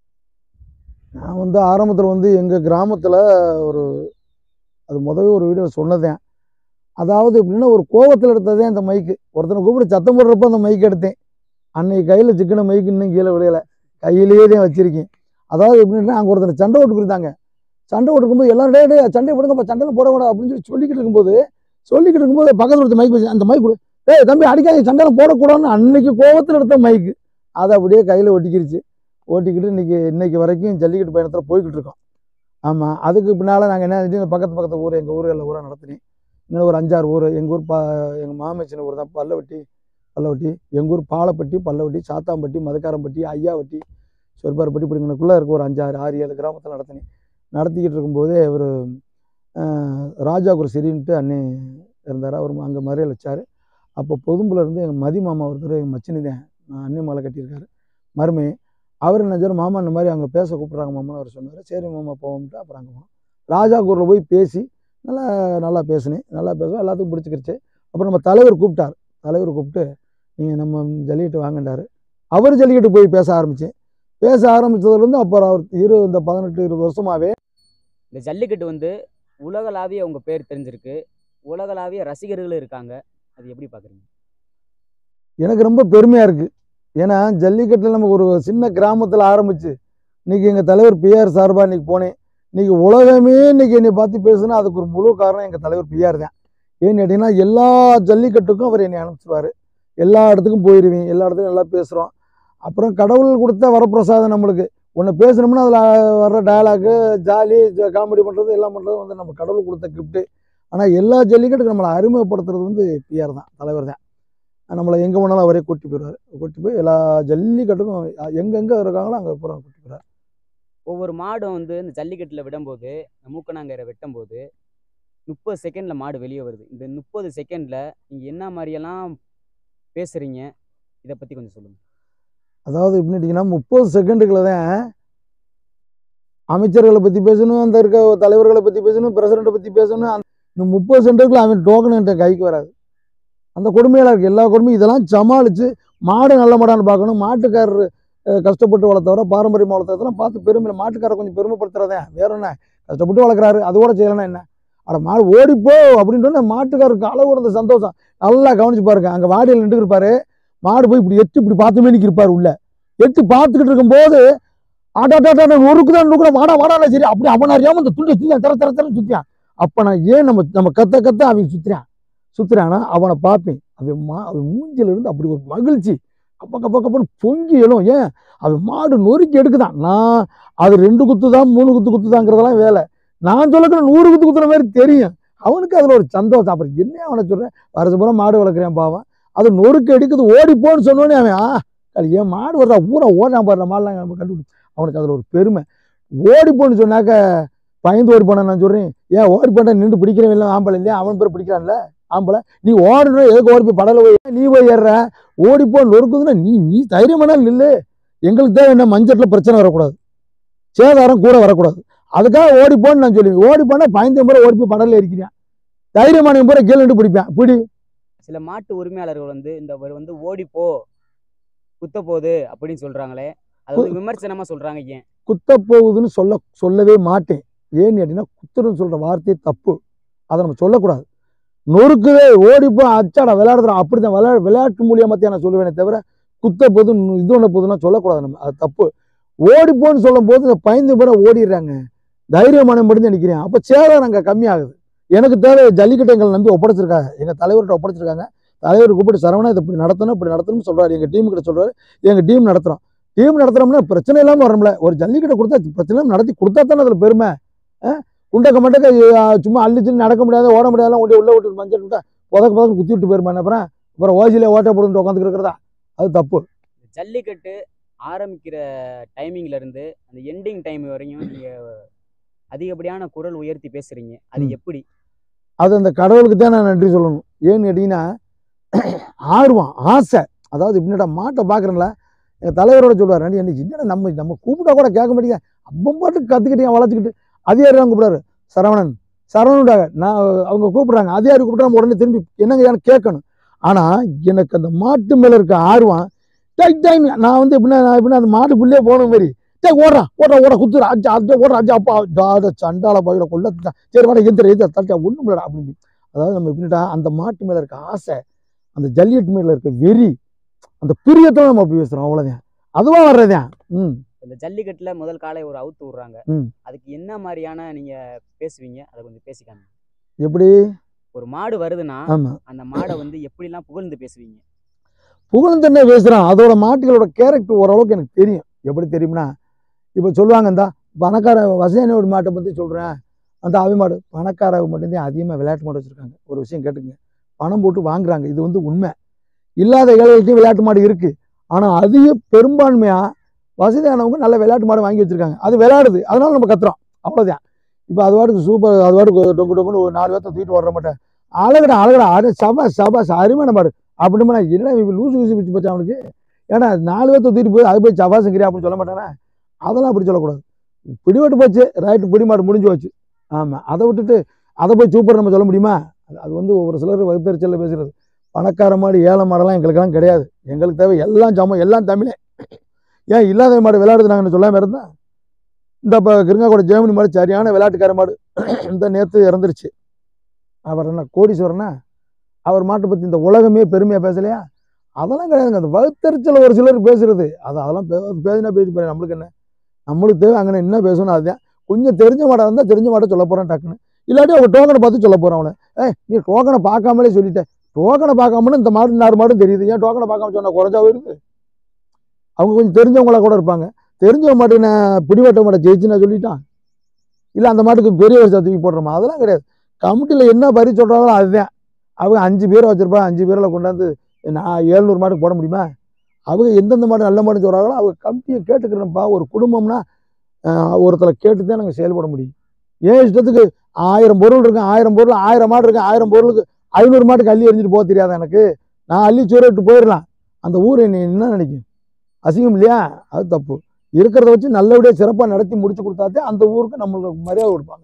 நான் வந்து ஆரம்பத்தில் வந்து எங்கள் கிராமத்தில் ஒரு அது முதவே ஒரு வீடியோ சொன்னதேன் அதாவது எப்படின்னா ஒரு கோவத்தில் எடுத்ததே அந்த மைக்கு ஒருத்தனை கூப்பிட்டு சத்தம் போடுறப்ப அந்த மைக் எடுத்தேன் அன்னைக்கு கையில் சிக்கன மைக்கு இன்னும் கீழே விளையலை கையிலேயே தான் வச்சுருக்கேன் அதாவது எப்படின்னா அங்கே ஒருத்தனை சண்டை ஓட்டு கொடுத்தாங்க சண்டை ஓட்டுக்கும்போது எல்லாரும் டே டே சண்டை போடுங்கப்பா சண்டையில் போடக்கூடாது அப்படின்னு சொல்லி சொல்லிக்கிட்டு இருக்கும்போது சொல்லிக்கிட்டு இருக்கும்போது பக்கத்தில் ஒருத்த மைக் வச்சு அந்த மைக் கொடு டேய் தம்பி அடிக்காதீங்க சண்டையில் போடக்கூடாதுன்னு அன்னைக்கு கோவத்தில் எடுத்த மைக்கு அதை அப்படியே கையில் ஒட்டிக்கிருச்சு ஓட்டிக்கிட்டு இன்னைக்கு இன்னைக்கு வரைக்கும் ஜல்லிக்கட்டு பயணத்தில் போய்கிட்டு இருக்கோம் ஆமாம் அதுக்கு பின்னால் நாங்கள் என்ன செஞ்சோம் பக்கத்து பக்கத்து ஊர் எங்கள் ஊர்களில் ஊராக நடத்தினேன் இன்னும் ஒரு அஞ்சாறு ஊர் எங்கள் ஊர் பா எங்கள் மாமச்சின ஊர் தான் பல்லவட்டி பல்லவட்டி எங்கள் ஊர் பாலப்பட்டி பல்லவட்டி சாத்தாம்பட்டி மதுக்காரம்பட்டி ஐயாவட்டி சொற்பார்பட்டி இப்படிங்கனக்குள்ளே இருக்க ஒரு அஞ்சாறு ஆறு ஏழு கிராமத்தில் நடத்தினேன் நடத்திக்கிட்டு இருக்கும்போதே ஒரு ராஜாகுரு சரின்ட்டு அண்ணே இருந்தார் அவர் அங்கே மறியல் வச்சார் அப்போ பொதும்புல இருந்து எங்கள் மதி மாமா ஒருத்தர் எங்கள் மச்சினி தான் அண்ணே மாலை கட்டியிருக்காரு மருமை அவர் என்ன செய்றாரு, மாமா இந்த மாதிரி அங்கே பேச கூப்பிட்றாங்க மாமான்னு அவர் சொன்னார் சரி மாமா போவோம்ட்டு அப்புறம் அங்கே போனோம் ராஜாகூரில் போய் பேசி நல்லா நல்லா பேசினேன் நல்லா பேசுவோம் எல்லாத்துக்கும் பிடிச்சிக்கிருச்சு அப்புறம் நம்ம தலைவர் கூப்பிட்டார் தலைவர் கூப்பிட்டு நீங்கள் நம்ம ஜல்லிக்கட்டு வாங்கண்டாரு அவர் ஜல்லிக்கட்டு போய் பேச ஆரம்பித்தேன் பேச ஆரம்பித்ததுலேருந்து அப்புறம் அவர் இரு இந்த பதினெட்டு இருபது வருஷமாகவே இந்த ஜல்லிக்கட்டு வந்து உலகளாவிய உங்க பேர் தெரிஞ்சிருக்கு உலகளாவிய ரசிகர்களும் இருக்காங்க அது எப்படி பாக்குறீங்க எனக்கு ரொம்ப பெருமையாக இருக்குது ஏன்னா ஜல்லிக்கட்டில் நம்ம ஒரு சின்ன கிராமத்தில் ஆரம்பிச்சு இன்னைக்கு எங்கள் தலைவர் பிஆர் சார்பாக இன்னைக்கு போனேன் இன்னைக்கு உலகமே இன்னைக்கு என்னை பார்த்து பேசுனா அதுக்கு ஒரு முழு காரணம் எங்கள் தலைவர் பிஆர் தான் ஏன்னு கேட்டிங்கன்னா எல்லா ஜல்லிக்கட்டுக்கும் அவர் என்னை அனுப்பிச்சிடுவார் எல்லா இடத்துக்கும் போயிடுவேன் எல்லா இடத்துக்கும் நல்லா பேசுகிறோம் அப்புறம் கடவுள் கொடுத்த வரப்பிரசாதம் நம்மளுக்கு ஒன்று பேசணும்னா அதில் வர்ற டயலாக்கு ஜாலி காமெடி பண்ணுறது எல்லாம் பண்ணுறது வந்து நம்ம கடவுள் கொடுத்த கிஃப்ட்டு ஆனால் எல்லா ஜல்லிக்கட்டுக்கும் நம்மளை அறிமுகப்படுத்துறது வந்து பிஆர் தான் தலைவர் தான் நம்மளை எங்கே வேணாலும் அவரே கூட்டி போயிடுவார் கூட்டி போய் எல்லா ஜல்லிக்கட்டுக்கும் எங்கெங்கே இருக்காங்களோ அங்கே பூரா கூட்டி போயிடுவார் ஒவ்வொரு மாடும் வந்து இந்த ஜல்லிக்கட்டுல விடும்போது இந்த மூக்கணாங்கரை வெட்டும் போது முப்பது செகண்ட்ல மாடு வெளியே வருது இந்த முப்பது செகண்ட்ல நீங்க என்ன மாதிரியெல்லாம் பேசுறீங்க இதை பத்தி கொஞ்சம் சொல்லுங்க அதாவது எப்படின்னா முப்பது செகண்டுக்குள்ள தான் அமைச்சர்களை பற்றி பேசணும் அந்த இருக்க தலைவர்களை பற்றி பேசணும் பிரசிடண்ட்டை பற்றி பேசணும் அந்த இந்த முப்பது சென்டருக்குள்ள அவன் டோக்கன் என்கிட்ட கைக்கு வராது அந்த கொடுமையில இருக்கு எல்லா கொடுமையும் இதெல்லாம் சமாளித்து மாடு நல்ல மாடான்னு பார்க்கணும் மாட்டுக்காரர் அஹ், கஷ்டப்பட்டு வளர்த்தவரை பாரம்பரியமாக வளர்த்ததெல்லாம் பார்த்து பெருமை மாட்டுக்காரர் கொஞ்சம் பெருமைப்படுத்துறதே வேற என்ன கஷ்டப்பட்டு வளர்க்குறாரு அது கூட செய்யலைன்னா என்ன அட மாடு ஓடிப்போ அப்படின்ட்டு மாட்டுக்காரருக்கு அளவு இருந்த சந்தோஷம் நல்லா கவனிச்சு பாருங்க அங்கே வாடியில் நின்று இருப்பாரு மாடு போய் இப்படி எட்டு இப்படி பார்த்துமே நிற்கிருப்பார் உள்ள எட்டு பார்த்துக்கிட்டு இருக்கும்போது ஆட்டாட்டாட்டா நொறுக்கு தான் நொறுக்குற வாடா வாடா சரி அப்படி அவன் அறியாம இந்த துண்டை சுத்தியான் தர தர தரன்னு சுத்தியான் அப்ப நான் ஏன் நம்ம நம்ம கத்த கத்த அவன் சுத்துறான் சுத்துறானா அவனை பார்ப்பேன் அவன் மா அவன் மூஞ்சில இருந்து அப்படி ஒரு மகிழ்ச்சி கப்ப கப்ப கப்பன்னு பொங்கி எழும் ஏன் அவன் மாடு நொறுக்கி எடுக்குதான் நான் அது ரெண்டு குத்து தான் மூணு குத்து குத்துதாங்கிறதெல்லாம் வேலை நான் சொல்லக்கிற நூறு குத்து குத்துற மாதிரி தெரியும் அவனுக்கு அதுல ஒரு சந்தோஷம் அப்புறம் என்ன அவனை சொல்றேன் வருஷம் பூரா மாடு வளர்க்குறேன் பாவம் அது நொறுக்கு எடுக்குது ஓடி போன்னு சொன்னோன்னே அவன் ஆ அது ஏன் மாடு வர்றா ஊரா ஓடுறான் பாரு மாடெல்லாம் நம்ம கண்டுபிடிச்சு அவனுக்கு அதுல ஒரு பெருமை ஓடி போன்னு சொன்னாக்க பயந்து ஓடி போனான் நான் சொல்றேன் ஏன் ஓடி போனா நின்று பிடிக்கிறவன் இல்லை ஆம்பளை இல்லையா அவன் பேர் பிடிக்கிறான்ல ஆம்பளை நீ ஓடணும் எதுக்கு ஓடி போய் படல போய் நீ போய் ஏறுற ஓடி போ நொறுக்குதுன்னா நீ நீ தைரியமான நில்லு எங்களுக்கு தேவை என்ன மஞ்சட்டில் பிரச்சனை வரக்கூடாது சேதாரம் கூட வரக்கூடாது அதுக்காக ஓடி போன்னு நான் சொல்லுவேன் ஓடி போனா பயந்த முறை ஓடி போய் படல இருக்கிறேன் தைரியமான முறை கீழே பிடிப்பேன் பிடி சில மாட்டு உரிமையாளர்கள் வந்து இந்த ஒரு வந்து ஓடி போ குத்த போகுது அப்படின்னு சொல்றாங்களே அது வந்து விமர்சனமா சொல்றாங்க ஏன் குத்த போகுதுன்னு சொல்ல சொல்லவே மாட்டேன் ஏன்னு கேட்டீங்கன்னா குத்துறன்னு சொல்ற வார்த்தையே தப்பு அதை நம்ம சொல்லக்கூடாது நொறுக்குதே ஓடி போய் அச்சாடா விளையாடுறோம் அப்படிதான் விளையா விளையாட்டு மூலியமாத்தையும் நான் சொல்லுவேனே தவிர குத்த போது இது ஒன்று போதுன்னா சொல்லக்கூடாது நம்ம அது தப்பு ஓடி போன்னு சொல்லும் போது இந்த பயந்து முறை ஓடிடுறாங்க தைரியமான முடிஞ்சு நினைக்கிறேன் அப்போ சேதாரம் அங்கே கம்மியாகுது எனக்கு தேவை ஜல்லிக்கட்டு எங்களை நம்பி ஒப்படைச்சிருக்காங்க எங்கள் தலைவர்கிட்ட ஒப்படைச்சிருக்காங்க தலைவர் கூப்பிட்டு சரவணா இதை இப்படி நடத்தணும் இப்படி நடத்தணும்னு சொல்றாரு எங்கள் டீம் கிட்ட சொல்றாரு எங்கள் டீம் நடத்துறோம் டீம் நடத்துறோம்னா பிரச்சனை இல்லாமல் வரணும்ல ஒரு ஜல்லிக்கட்டை கொடுத்தா பிரச்சனை இல்லாம நடத்தி கொடுத்தா தானே அதில் பெருமை ஆ? குண்டக்க மண்டக்க ஆ, சும்மா அள்ளிச்சு நடக்க முடியாது ஓட முடியாது உடைய உள்ள விட்டு மஞ்சள் விட்டா புதக்கு புதக்கு குத்தி விட்டு போயிருமா அப்புறம் அப்புறம் ஓசியில ஓட்ட போட்டு உட்காந்து இருக்கிறதா அது தப்பு ஜல்லிக்கட்டு ஆரம்பிக்கிற டைமிங்ல இருந்து அந்த எண்டிங் டைம் வரையும் நீங்க அதிகப்படியான குரல் உயர்த்தி பேசுறீங்க அது ம். எப்படி அது அந்த கடவுளுக்கு தான் நான் நன்றி சொல்லணும் ஏன்னு கேட்டீங்கன்னா ஆர்வம் ஆசை அதாவது இப்படிடா மாட்டை பார்க்குறேன்ல எங்கள் தலைவரோட சொல்லுவார் "அண்ணி, அண்ணி, என்னடா நம்ம நம்ம கூப்பிட்டா கூட கேட்க மாட்டேங்க அப்போ பாட்டு கற்றுக்கிட்டேன் வளர்த்துக்கிட்டு அதிகாரி தான் கூப்பிடாரு சரவணன் சரவணன்டாக நான் அவங்க கூப்பிடுறாங்க அதிகாரி கூப்பிட்டா நம்ம உடனே திரும்பி என்னங்க ஏன்னு கேட்கணும் ஆனால் எனக்கு அந்த மாட்டு மேலே இருக்க ஆர்வம் டைம் டைம் நான் வந்து எப்படின்னா நான் எப்படின்னா அந்த மாட்டுக்குள்ளே போன மாதிரி டே ஓடுறா ஓடுறா ஓட குத்துறா அஜா அஜா ஓடுறா அஜா அப்பா ஜாட சண்டால பயில கொள்ள சரி வாடா எந்திர எந்திர தட்டா ஒன்றும் இல்லடா அப்படின்னு அதாவது நம்ம எப்படின்னா அந்த மாட்டு மேல இருக்க ஆசை அந்த ஜல்லிக்கட்டு மேல இருக்க வெறி அந்த பிரியத்தை நம்ம அப்படி பேசுறோம் அவ்வளவுதான் அதுவா வர்றதேன் ம் இந்த ஜல்லிக்கட்டுல முதல் காலை ஒரு அவுத்து விடுறாங்க ம். அதுக்கு என்ன மாதிரியான நீங்க பேசுவீங்க அதை கொஞ்சம் பேசிக்காங்க எப்படி ஒரு மாடு வருதுன்னா ஆமா அந்த மாடை வந்து எப்படிலாம் புகழ்ந்து பேசுவீங்க புகழ்ந்தென்ன பேசுறான் அதோட மாட்டுகளோட கேரக்டர் ஓரளவுக்கு எனக்கு தெரியும் எப்படி தெரியும்னா இப்போ சொல்லுவாங்க இந்த பணக்கார வசதியான மாட்டை பற்றி சொல்கிறேன் அந்த அவை மாடு பணக்கார மட்டும்தான் அதிகமாக விளையாட்டு மாடு வச்சுருக்காங்க ஒரு விஷயம் கேட்டுங்க பணம் போட்டு வாங்குறாங்க இது வந்து உண்மை இல்லாத ஏழைகள்ட்டையும் விளையாட்டு மாடு இருக்குது ஆனால் அதிக பெரும்பான்மையாக வசதியானவங்க நல்ல விளையாட்டு மாடு வாங்கி வச்சுருக்காங்க அது விளையாடுது அதனால நம்ம கத்துறோம் அவ்வளோதான் இப்போ அது வாட்டுக்கு சூப்பர் அது வாட்டுக்கு டொங்கு டொங்குன்னு ஒரு நாலு பேர்த்த தூக்கிட்டு வர மாட்டேன் அழகடா அழகடா அரு சபா சபா அருமையான மாடு அப்படின்னு நான் என்ன இவன் லூசு லூசு பிடிச்சி போச்சு அவனுக்கு ஏன்னா நாலு பேர்த்த தூக்கிட்டு போய் அது போய் சபாசங்கிறியா அப்படின்னு சொல்ல மாட்டானே அதெல்லாம் அப்படி சொல்லக்கூடாது பிடிபட்டு போச்சு ரைட்டு பிடி மாடு முடிஞ்சு போச்சு ஆமாம் அதை விட்டுட்டு அதை போய் சூப்பர் நம்ம சொல்ல முடியுமா அது- அது வந்து ஒரு சிலர் வகுத்தறிச்சலில் பேசுறது பணக்கார மாடு ஏழை மாடெல்லாம் எங்களுக்கெல்லாம் கிடையாது எங்களுக்கு தேவை எல்லாம் சமம் எல்லாம் தமிழே ஏன் இல்லாத மாடு விளையாடுது நாங்கள் சொல்லாமல் இருந்தேன் இந்த இப்போ கிருங்காக்கூட ஜெர்மனி மாடு சரியான விளையாட்டுக்கார மாடு இந்த நேற்று இறந்துருச்சு அவர் என்ன கோடீஸ்வரனா அவர் மாட்டை பற்றி இந்த உலகமே பெருமையாக பேசலையா அதெல்லாம் கிடையாதுங்க அந்த வகுத்தறிச்சல் ஒரு சிலர் பேசுறது அது அதெல்லாம் பே- அது பேசினா பேசி போறேன் நம்மளுக்கு என்ன நம்மளுக்கு தேவை அங்கே என்ன பேசணும் அதுதான் கொஞ்சம் தெரிஞ்ச மாடா இருந்தால் தெரிஞ்ச மாட்டை சொல்ல போகிறேன் டக்குன்னு இல்லாட்டி அவங்க டோக்கனை பார்த்து சொல்ல போகிறேன் அவனை ஏய் நீ டோக்கனை பார்க்காமலே சொல்லிட்டேன் டோக்கனை பார்க்காமனு இந்த மாடு நாலு மாடும் தெரியுது ஏன் டோக்கனை பார்க்காம சொன்னா குறைஞ்சா வருது அவங்க கொஞ்சம் தெரிஞ்சவங்களா கூட இருப்பாங்க தெரிஞ்சவங்க மாட்டு நான் பிடிவட்ட மாட்டை ஜெயிச்சு நான் சொல்லிட்டான் இல்லை அந்த மாட்டுக்கு பெரிய வருஷம் தூக்கி போடுறோமா அதெல்லாம் கிடையாது கமிட்டியில் என்ன பறி சொல்கிறாங்களோ அதுதான் அவங்க அஞ்சு பேரை வச்சிருப்பா அஞ்சு பேரில் கொண்டாந்து நான் ஏழ்நூறு மாட்டுக்கு போட முடியுமா அவங்க எந்தெந்த மாடு நல்ல மாடு சொல்கிறாங்களோ அவங்க கமிட்டியை கேட்டுக்கிறேன்ப்பா ஒரு குடும்பம்னா ஆஹ், ஒருத்தரை கேட்டு தான் நாங்கள் செயல்பட முடியும் ஏன் இஷ்டத்துக்கு ஆயிரம் பொருள் இருக்கு ஆயிரம் பொருள் ஆயிரம் மாடு இருக்கு ஆயிரம் பொருளுக்கு ஐநூறு மாட்டுக்கு அள்ளி எறிஞ்சிட்டு போக தெரியாதா எனக்கு நான் அள்ளி சூறிட்டு போயிடலாம் அந்த ஊர் என்னை என்ன நினைக்கும் அசிங்கம் இல்லையா அது தப்பு இருக்கிறத வச்சு நல்லபடியாக சிறப்பாக நடத்தி முடிச்சு கொடுத்தாதே அந்த ஊருக்கு நம்மளுக்கு மரியாதை கொடுப்பாங்க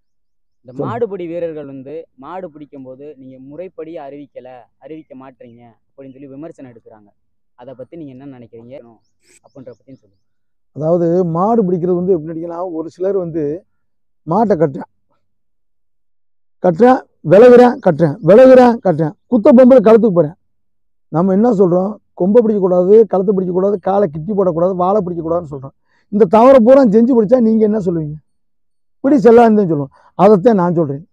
இந்த சொல்லுங்க. மாடுபிடி வீரர்கள் வந்து மாடு பிடிக்கும் போது நீங்க முறைப்படி அறிவிக்கல அறிவிக்க மாட்டீங்க அப்படின்னு சொல்லி விமர்சனம் எடுக்கிறாங்க அதை பத்தி நீங்க என்ன நினைக்கிறீங்க அப்படின்ற பத்தியும் சொல்லுங்க அதாவது மாடு பிடிக்கிறது வந்து எப்படி நினைக்கலாம் ஒரு சிலர் வந்து மாட்டை கட்டுறேன் கட்டுறேன் விலகுறேன் கட்டுறேன் விலகுறேன் கட்டுறேன் குத்த பொம்பளை கழுத்துக்கு போகிறேன் நம்ம என்ன சொல்கிறோம் கொம்பை பிடிக்கக்கூடாது கழுத்தை பிடிக்கக்கூடாது காலை கிட்டி போடக்கூடாது வாழை பிடிக்கக்கூடாதுன்னு சொல்கிறோம் இந்த தவறை பூரா செஞ்சு பிடிச்சா நீங்கள் என்ன சொல்லுவீங்க இப்படி செல்லான்னு தான் சொல்லுவோம் அதைத்தான் நான் சொல்கிறேன்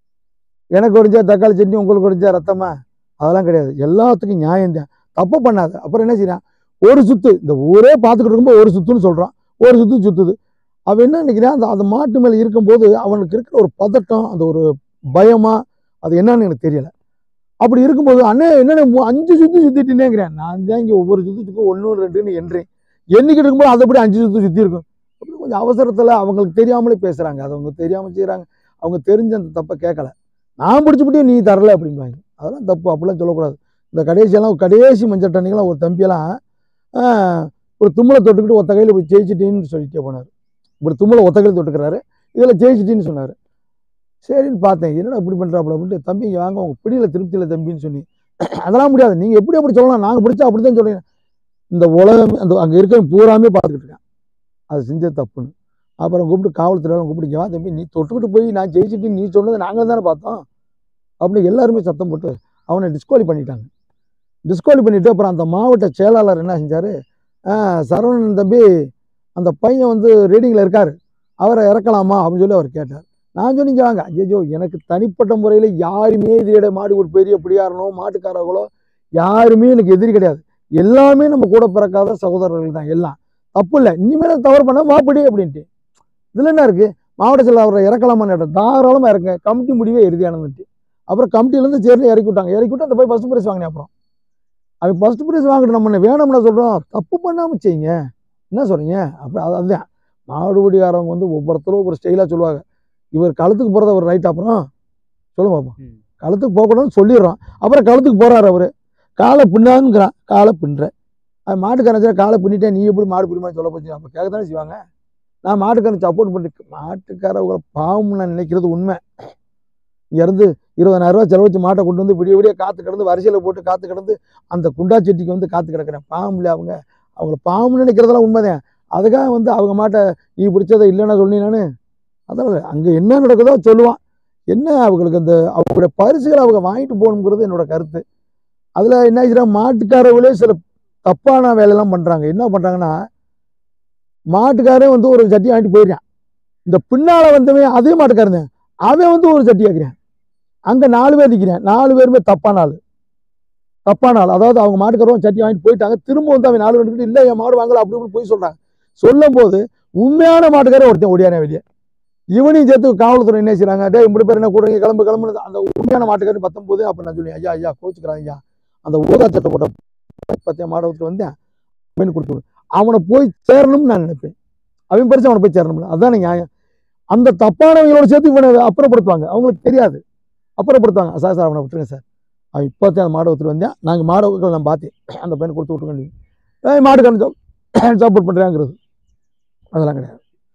எனக்கு ஒடிஞ்சா தக்காளி சட்னி உங்களுக்கு ஒடிஞ்சா ரத்தமா அதெல்லாம் கிடையாது எல்லாத்துக்கும் நியாயம் தான் தப்பு பண்ணாத அப்புறம் என்ன செய்யறான் ஒரு சுத்து இந்த ஊரே பார்த்துக்கிட்டு இருக்கும்போது ஒரு சுத்துன்னு சொல்கிறான் ஒரு சுத்து சுத்துது அவன் என்ன நினைக்கிறான் அந்த அந்த மாட்டு மேலே இருக்கும்போது அவனுக்கு இருக்கிற ஒரு பதட்டம் அந்த ஒரு பயமா அது என்னன்னு எனக்கு தெரியல அப்படி இருக்கும்போது அண்ணே என்னென்ன மூ- அஞ்சு சுத்து சுத்திட்டுனேங்கிறேன் நான் தான் இங்கே ஒவ்வொரு சுத்துக்கும் ஒன்று ரெண்டுன்னு எண்றேன் எண்ணிக்கிட்டு இருக்கும்போது அதை அப்படி அஞ்சு சுத்து சுற்றி இருக்கும் அப்படி கொஞ்சம் அவசரத்தில் அவங்களுக்கு தெரியாமலே பேசுகிறாங்க அது அவங்க தெரியாமல் செய்கிறாங்க அவங்க தெரிஞ்ச அந்த தப்பை கேட்கல நான் பிடிச்சிப்பிட்டே நீ தரல அப்படிம்பாங்க அதெல்லாம் தப்பு அப்படிலாம் சொல்லக்கூடாது இந்த கடைசியெல்லாம் கடைசி மஞ்சள் தண்ணிக்கெல்லாம் ஒரு தம்பியெல்லாம் ஆஹ், ஒரு தும்மலை தொட்டுக்கிட்டு ஒத்த கையில் இப்படி ஜெயிச்சிட்டேன்னு சொல்லிட்டே போனார் இப்படி தும்மலை ஒத்த கையில் தொட்டுக்கிறாரு இதில் ஜெயிச்சிட்டின்னு சொன்னார் சரின்னு பார்த்தேன் என்னடா இப்படி பண்ணுறாப்புல அப்படின்ட்டு தம்பி இங்க வாங்க உங்க பிடியில திருப்தியில் தம்பின்னு சொல்லி அதெல்லாம் முடியாது நீங்கள் எப்படி அப்படி சொல்லலாம் நாங்கள் பிடிச்சா அப்படி தான் சொல்லுங்க இந்த உலகம் அந்த அங்கே இருக்க பூராமே பார்த்துக்கிட்டு இருக்கேன் அது செஞ்சது தப்புன்னு அப்புறம் கூப்பிட்டு காவல்துறை கூப்பிட்டு "இங்க வா தம்பி நீ தொட்டுக்கிட்டு போய் நான் ஜெயிச்சிட்டு நீ சொன்னது நாங்களும் தானே பார்த்தோம் அப்படின்னு எல்லாருமே சத்தம் போட்டு அவனை டிஸ்குவாலி பண்ணிட்டாங்க டிஸ்குவாலி பண்ணிட்டு அப்புறம் அந்த மாவட்ட செயலாளர் என்ன செஞ்சார் சரவணன் தம்பி அந்த பையன் வந்து ரீடிங்கில் இருக்கார் அவரை இறக்கலாமா அப்படின்னு சொல்லி அவர் கேட்டார் நான் சொன்னீங்க வாங்க ஐயோ எனக்கு தனிப்பட்ட முறையில் யாருமே இதோட மாடு ஒரு பெரிய பிடியாரனோ மாட்டுக்காரர்களோ யாருமே எனக்கு எதிரி கிடையாது எல்லாமே நம்ம கூட பிறக்காத சகோதரர்கள் தான் எல்லாம் தப்பு இல்லை இனிமேல் தவறு பண்ண வாப்படி அப்படின்ட்டு இதில் என்ன இருக்குது மாவட்ட செயலர் அவரை இறக்கலாமான்னு கேட்டேன் தாராளமாக இறங்க கமிட்டி முடிவே இறுதியானதுன்ட்டு அப்புறம் கமிட்டிலேருந்து சேர்ந்து இறக்கி விட்டாங்க இறக்கி விட்டு அந்த போய் ஃபஸ்ட் ப்ரைஸ் வாங்கினேன் அப்புறம் அவன் ஃபஸ்ட் ப்ரைஸ் வாங்கிட்டு நம்ம என்ன வேணும்னு சொல்கிறோம் தப்பு பண்ணாமல் செய்யுங்க என்ன சொல்கிறீங்க அப்புறம் அது அதுதான் மாடுபிடிக்காரவங்க வந்து ஒவ்வொருத்தரும் ஒவ்வொரு ஸ்டைலாக சொல்லுவாங்க இவர் களத்துக்கு போகிறத ஒரு ரைட் அப்புறம் சொல்லுங்க பாப்போம் ம். களத்துக்கு போகக்கூடாதுன்னு சொல்லிடுறோம் அப்புறம் களத்துக்கு போகிறாரு அவர் காலை பின்னாங்கிறான் காலை பின்னுற அது மாட்டுக்காரன் காலை பின்னிட்டேன் நீ எப்படி மாடு பிடிமா சொல்ல போச்சு அப்போ கேட்க தானே செய்வாங்க நான் மாட்டுக்காரன் சப்போர்ட் பண்ணி மாட்டுக்காரவங்களை பாவம் நான் நினைக்கிறது உண்மை இங்கேருந்து இருபதாயிரம் ரூபா செலவு வச்சு மாட்டை கொண்டு வந்து விடிய விடிய காத்து கிடந்து வரிசையில் போட்டு காத்து கிடந்து அந்த குண்டா செட்டிக்கு வந்து காத்து கிடக்குறேன் பாவம் இல்லை அவங்க அவங்கள பாவம்னு நினைக்கிறதெல்லாம் உண்மைதான் அதுக்காக வந்து அவங்க மாட்டை நீ பிடிச்சதை இல்லைன்னா சொன்னீங்கன்னு அதனால் அங்கே என்ன நடக்குதோ சொல்லுவான் என்ன அவங்களுக்கு அந்த அவங்களுடைய பரிசுகளை அவங்க வாங்கிட்டு போகணுங்கிறது என்னோட கருத்து அதில் என்ன ஆச்சுன்னா மாட்டுக்காரர்களே சில தப்பான வேலையெல்லாம் பண்ணுறாங்க என்ன பண்ணுறாங்கன்னா மாட்டுக்காரே வந்து ஒரு சட்டி வாங்கிட்டு போயிடுறான் இந்த பின்னால் வந்தவன் அதே மாட்டுக்காரன் தான். அவன் வந்து ஒரு சட்டி ஆக்குறான் அங்கே நாலு பேர் நிற்கிறேன் நாலு பேருமே தப்பான ஆள் தப்பான ஆள் அதாவது அவங்க மாட்டுக்காரவும் சட்டி வாங்கிட்டு போயிட்டாங்க திரும்ப வந்து அவன் நாலு பேர் இல்லை என் மாடு வாங்கல அப்படி இப்படி போய் சொல்கிறாங்க சொல்லும் போது உண்மையான மாட்டுக்காரன் ஒருத்தன் ஓடியானே வெளியே இவனையும் சேர்த்து காவல்துறை என்ன செய்றாங்க டேய் இப்படி பேர் என்ன கூடுறீங்க கிளம்பு கிளம்புனது அந்த உண்மையான மாட்டுக்காரன் பத்தொம்போது அப்போ நான் சொல்லி ஐயா ஐயா கோச்சுக்கிறாங்க ஐயா அந்த ஊதா சட்டை போட்ட பத்தியம் மாடத்துக்கு வந்தேன் மீன் கொடுத்து அவனை போய் சேரணும்னு நான் நினைப்பேன் அவன் பரிசு அவனை போய் சேரணும்ல அதானே நியாயம் அந்த தப்பானவங்களோட சேர்த்து இவனை அப்புறப்படுத்துவாங்க அவங்களுக்கு தெரியாது அப்புறப்படுத்துவாங்க சார் சார் அவனை விட்டுருங்க சார் அவன் இப்போத்தான் அந்த மாடை ஒருத்தர் வந்தேன் நாங்கள் மாடை ஒருத்தர் நான் பார்த்தேன் அந்த பையனை கொடுத்து விட்டுருங்க ஏய் மாட்டுக்காரன் சப்போர்ட் பண்ணுறாங்கிறது அதெல்லாம் கிடையாது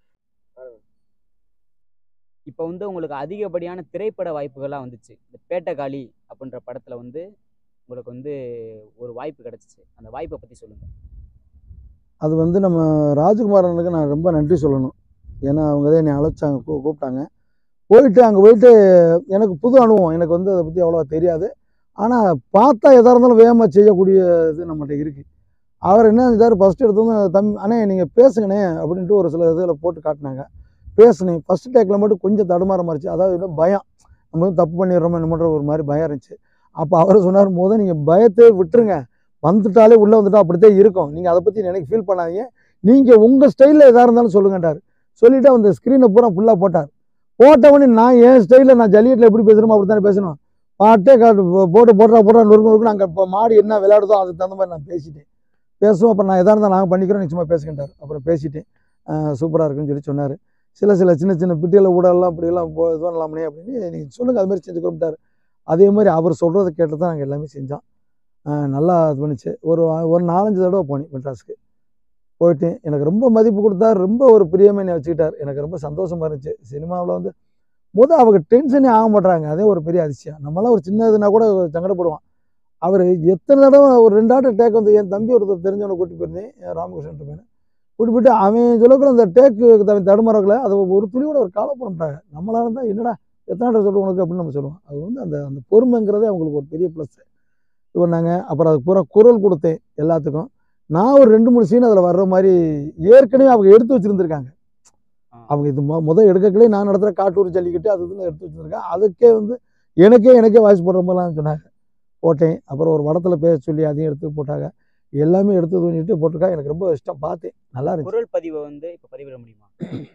இப்போ வந்து உங்களுக்கு அதிகப்படியான திரைப்பட வாய்ப்புகள்லாம் வந்துச்சு இந்த பேட்டகாளி அப்படின்ற படத்தில் வந்து உங்களுக்கு வந்து ஒரு வாய்ப்பு கிடைச்சிச்சு அந்த வாய்ப்பை பற்றி சொல்லுங்கள் அது வந்து நம்ம ராஜகுமார் அண்ணனுக்கு நான் ரொம்ப நன்றி சொல்லணும் ஏன்னா அவங்க தான் என்னை அழைச்சாங்க கூ கூப்பிட்டாங்க போயிட்டு அங்கே போயிட்டு எனக்கு புது அனுபவம் எனக்கு வந்து அதை பற்றி அவ்வளோவா தெரியாது ஆனால் பார்த்தா எதாக இருந்தாலும் வேகமாக செய்யக்கூடிய இது நம்மகிட்ட இருக்குது அவர் என்ன செஞ்சார் ஃபஸ்ட் எடுத்தோம் தம் அண்ணே நீங்கள் பேசுங்கண்ணே அப்படின்ட்டு ஒரு சில இதில் போட்டு காட்டினாங்க பேசுனேன் ஃபஸ்ட் டேக்கில் மட்டும் கொஞ்சம் தடுமாற மாறிச்சு அதாவது இன்னும் பயம் நம்ம வந்து தப்பு பண்ணிடுறோமோ என்னமோன்ற ஒரு மாதிரி பயம் இருந்துச்சு அப்போ அவர் சொன்னார் போது நீங்கள் பயத்தை விட்டுருங்க வந்துட்டாலே உள்ளே வந்துட்டா அப்படித்தான் இருக்கும் நீங்கள் அதை பற்றி எனக்கு ஃபீல் பண்ணாதீங்க நீங்கள் உங்கள் ஸ்டைலில் எதாக இருந்தாலும் சொல்லுங்கன்றார் சொல்லிவிட்டு அந்த ஸ்க்ரீனை பூரா ஃபுல்லாக போட்டார் போட்டவொடனே நான் என் ஸ்டைலில் நான் ஜல்லிக்கட்டில் எப்படி பேசுகிறோமோ அப்படி தானே பேசணும் பாட்டே காட்டு போ- போட்டு போடுறா போடுறா நொறுக்கு நொறுக்கு நாங்கள் இப்போ மாடு என்ன விளையாடுதோ அதுக்கு தகுந்த மாதிரி நான் பேசிட்டேன் பேசுவோம் அப்புறம் நான் எதாக இருந்தால் நாங்கள் பண்ணிக்கிறோம் நிச்சயமாக பேசுகின்றார் அப்புறம் பேசிட்டேன் சூப்பராக இருக்குன்னு சொல்லி சொன்னார் சில சில சின்ன சின்ன பிட்டியில் ஊடலாம் இப்படியெல்லாம் போ இது பண்ணலாமே அப்படின்னு நீங்கள் சொல்லுங்கள் அது மாதிரி செஞ்சுக்கிறோம்ட்டார் அதே மாதிரி அவர் சொல்கிறத கேட்டு தான் நாங்கள் எல்லாமே செஞ்சோம் ஆஹ் நல்லா இது பண்ணுச்சு ஒரு ஒரு நாலஞ்சு தடவை போனேன் மெட்ராஸுக்கு போயிட்டேன் எனக்கு ரொம்ப மதிப்பு கொடுத்தார் ரொம்ப ஒரு பிரியமே என்னை வச்சுக்கிட்டார் எனக்கு ரொம்ப சந்தோஷமா இருந்துச்சு சினிமாவில் வந்து முத அவங்க டென்ஷனே ஆக மாட்றாங்க அதே ஒரு பெரிய அதிசயம் நம்மளாம் ஒரு சின்ன இதுனா கூட சங்கடப்படுவான் அவர் எத்தனை தடவை ஒரு ரெண்டு ஆட்டம் டேக் வந்து என் தம்பி ஒருத்தர் தெரிஞ்சவனை கூட்டி போயிருந்தேன் என் ராமகிருஷ்ணன் பையனை கூட்டி போயிட்டு அவன் சொல்லக்குள்ள அந்த டேக்கு அவன் தடுமாறக்கல அதை ஒரு துளி கூட ஒரு காலை பண்ணிட்டாங்க நம்மளால இருந்தால் என்னடா எத்தனை ஆட்டம் சொல்லுவோம் உனக்கு அப்படின்னு நம்ம சொல்லுவோம் அது வந்து அந்த அந்த பொறுமைங்கிறதே அவங்களுக்கு ஒரு பெரிய ப்ளஸ் இது பண்ணாங்க அப்புறம் அதுக்கு பூரா குரல் கொடுத்தேன் எல்லாத்துக்கும் நான் ஒரு ரெண்டு மூணு சீன் அதில் வர்ற மாதிரி ஏற்கனவே அவங்க எடுத்து வச்சுருந்துருக்காங்க ஆ. அவங்க இது மொ முத எடுக்கக்குள்ளே நான் நடத்துகிற காட்டூர் ஜல்லிக்கட்டு அது இதுன்னு எடுத்து வச்சுருக்கேன் அதுக்கே வந்து எனக்கே எனக்கே வாய்ஸ் போடுற மாதிரிலாம் சொன்னாங்க போட்டேன் அப்புறம் ஒரு படத்தில் பேச சொல்லி அதையும் எடுத்து போட்டாங்க எல்லாமே எடுத்து பண்ணிட்டு போட்டிருக்கா எனக்கு ரொம்ப இஷ்டம் பார்த்தேன் நல்லா இருந்துச்சு குரல் பதிவை வந்து இப்போ பதிவிட முடியுமா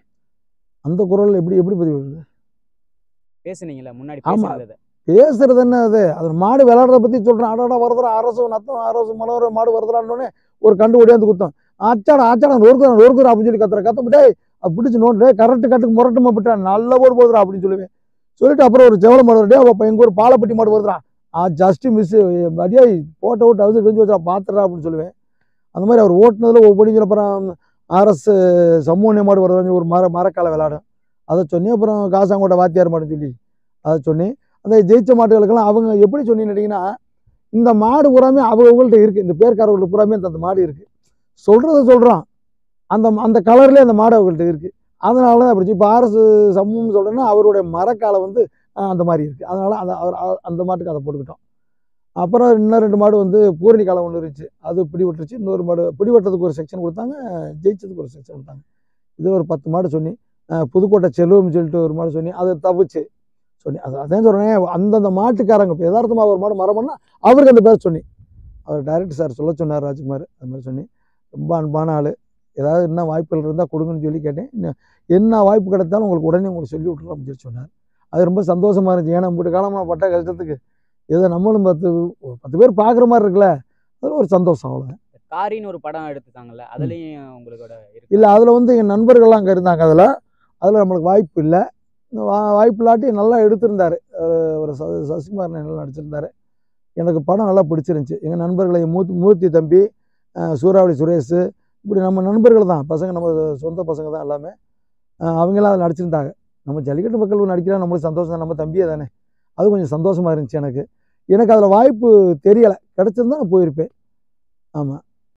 அந்த குரல் எப்படி எப்படி பதிவு வருது பேசுனீங்கல்ல முன்னாடி ஆமா. பேசுனதை பேசுறது என்ன அது அது மாடு விளையாடுறத பற்றி சொல்கிறேன் அடாடா வருதுடா அரசு நத்தம் அரசு மலவர மாடு வருதுடான்னு ஒரு கண்டு ஓடியாந்து குத்தம் ஆச்சாடா ஆச்சாடா நொறுக்குறா நொறுக்குறா அப்படின்னு சொல்லி கத்துற கத்த டேய் அது பிடிச்சி நோண்டு கரெக்டு கட்டுக்கு முரட்டுமா விட்டான் நல்ல போடு போதுடா அப்படின்னு சொல்லுவேன் சொல்லிட்டு அப்புறம் ஒரு செவல மாடு வருது அப்போ எங்கள் ஊர் பாலப்பட்டி மாடு வருதுடா ஆ ஜஸ்ட் மிஸ் அடியா போட்ட விட்டு அவசரம் கிழிஞ்சு வச்சா பார்த்துடா அப்படின்னு சொல்லுவேன் அந்த மாதிரி அவர் ஓட்டுனதில் ஒவ்வொரு அப்புறம் அரசு சமூக மாடு வருதுன்னு ஒரு மர மரக்கால விளையாடும் அதை சொன்னேன் அப்புறம் காசாங்கோட்டை வாத்தியார் மாடுன்னு சொல்லி அதை சொன்னேன் அந்த ஜெயிச்ச மாடுகளுக்கெல்லாம் அவங்க எப்படி சொன்னீங்கன்னு கேட்டிங்கன்னா இந்த மாடு பூராமே அவங்கள்ட்ட இருக்குது இந்த பேர்க்காரவங்களுக்கு பூராமே அந்த அந்த மாடு இருக்குது சொல்கிறத சொல்கிறோம் அந்த அந்த கலர்லேயே அந்த மாடு அவங்கள்ட்ட இருக்குது அதனால தான் அப்படி இப்போ அரசு சமூகம் சொல்கிறேன்னா அவருடைய மரக்காலை வந்து ஆஹ், அந்த மாதிரி இருக்குது அதனால் அந்த அவர் அ- அந்த மாட்டுக்கு அதை போட்டுக்கிட்டோம் அப்புறம் இன்னும் ரெண்டு மாடு வந்து பூரணி காலம் ஒன்று இருந்துச்சு அது பிடி விட்டுருச்சு இன்னொரு மாடு பிடி வெட்டுறதுக்கு ஒரு செக்ஷன் கொடுத்தாங்க ஜெயிச்சதுக்கு ஒரு செக்ஷன் கொடுத்தாங்க இது ஒரு பத்து மாடு சொன்னி ஆஹ், புதுக்கோட்டை செல்வம்னு சொல்லிட்டு ஒரு மாடு சொன்னி அது தவிச்சு சொன்னி அது அதான் சொல்கிறேன் அந்தந்த மாட்டுக்காரங்க இப்போ யதார்த்தமாக ஒரு மாடு மரம்னா அவருக்கு அந்த பேர் சொன்னி அவர் டைரக்டர் சார் சொல்ல சொன்னார் ராஜ்குமார் அது மாதிரி சொன்னி ரொம்ப அன்பான ஆள் ஏதாவது என்ன வாய்ப்புகள் இருந்தால் கொடுங்கன்னு சொல்லி கேட்டேன் இன்னும் என்ன வாய்ப்பு கிடைத்தாலும் உங்களுக்கு உடனே உங்களுக்கு சொல்லி விட்றோம் அப்படின்னு சொல்லி சொன்னார் அது ரொம்ப சந்தோஷமா இருந்துச்சு ஏன்னா நம்மகிட்ட காலம் நான் பட்ட கஷ்டத்துக்கு ஏதோ நம்மளும் பத்து பத்து பேர் பார்க்குற மாதிரி இருக்குல்ல அது ஒரு சந்தோஷம் அவ்வளோ காரின்னு ஒரு படம் எடுத்துட்டாங்கல்ல அதுலயும் உங்களோட இருக்கு இல்லை அதில் வந்து எங்கள் நண்பர்கள்லாம் அங்கே இருந்தாங்க அதில் அதில் நம்மளுக்கு வாய்ப்பு இல்லை வா வாய்ப்பு இல்லாட்டி நல்லா எடுத்திருந்தார் ஒரு ச சசிகுமார் நல்லா நடிச்சிருந்தாரு எனக்கு படம் நல்லா பிடிச்சிருந்துச்சி எங்கள் நண்பர்களை மூர்த்தி மூர்த்தி தம்பி அஹ் சூறாவளி சுரேஷ் இப்படி நம்ம நண்பர்கள் தான் பசங்க நம்ம சொந்த பசங்க தான் எல்லாமே அஹ் அவங்கெல்லாம் அதில் நடிச்சிருந்தாங்க நம்ம ஜல்லிக்கட்டு மக்கள் நடிக்கிறா நம்மளுக்கு சந்தோஷம் தான் நம்ம தம்பியே தானே அது கொஞ்சம் சந்தோஷமாக இருந்துச்சு எனக்கு எனக்கு அதில் வாய்ப்பு தெரியலை கிடச்சிருந்தா நான் போயிருப்பேன் ஆமாம்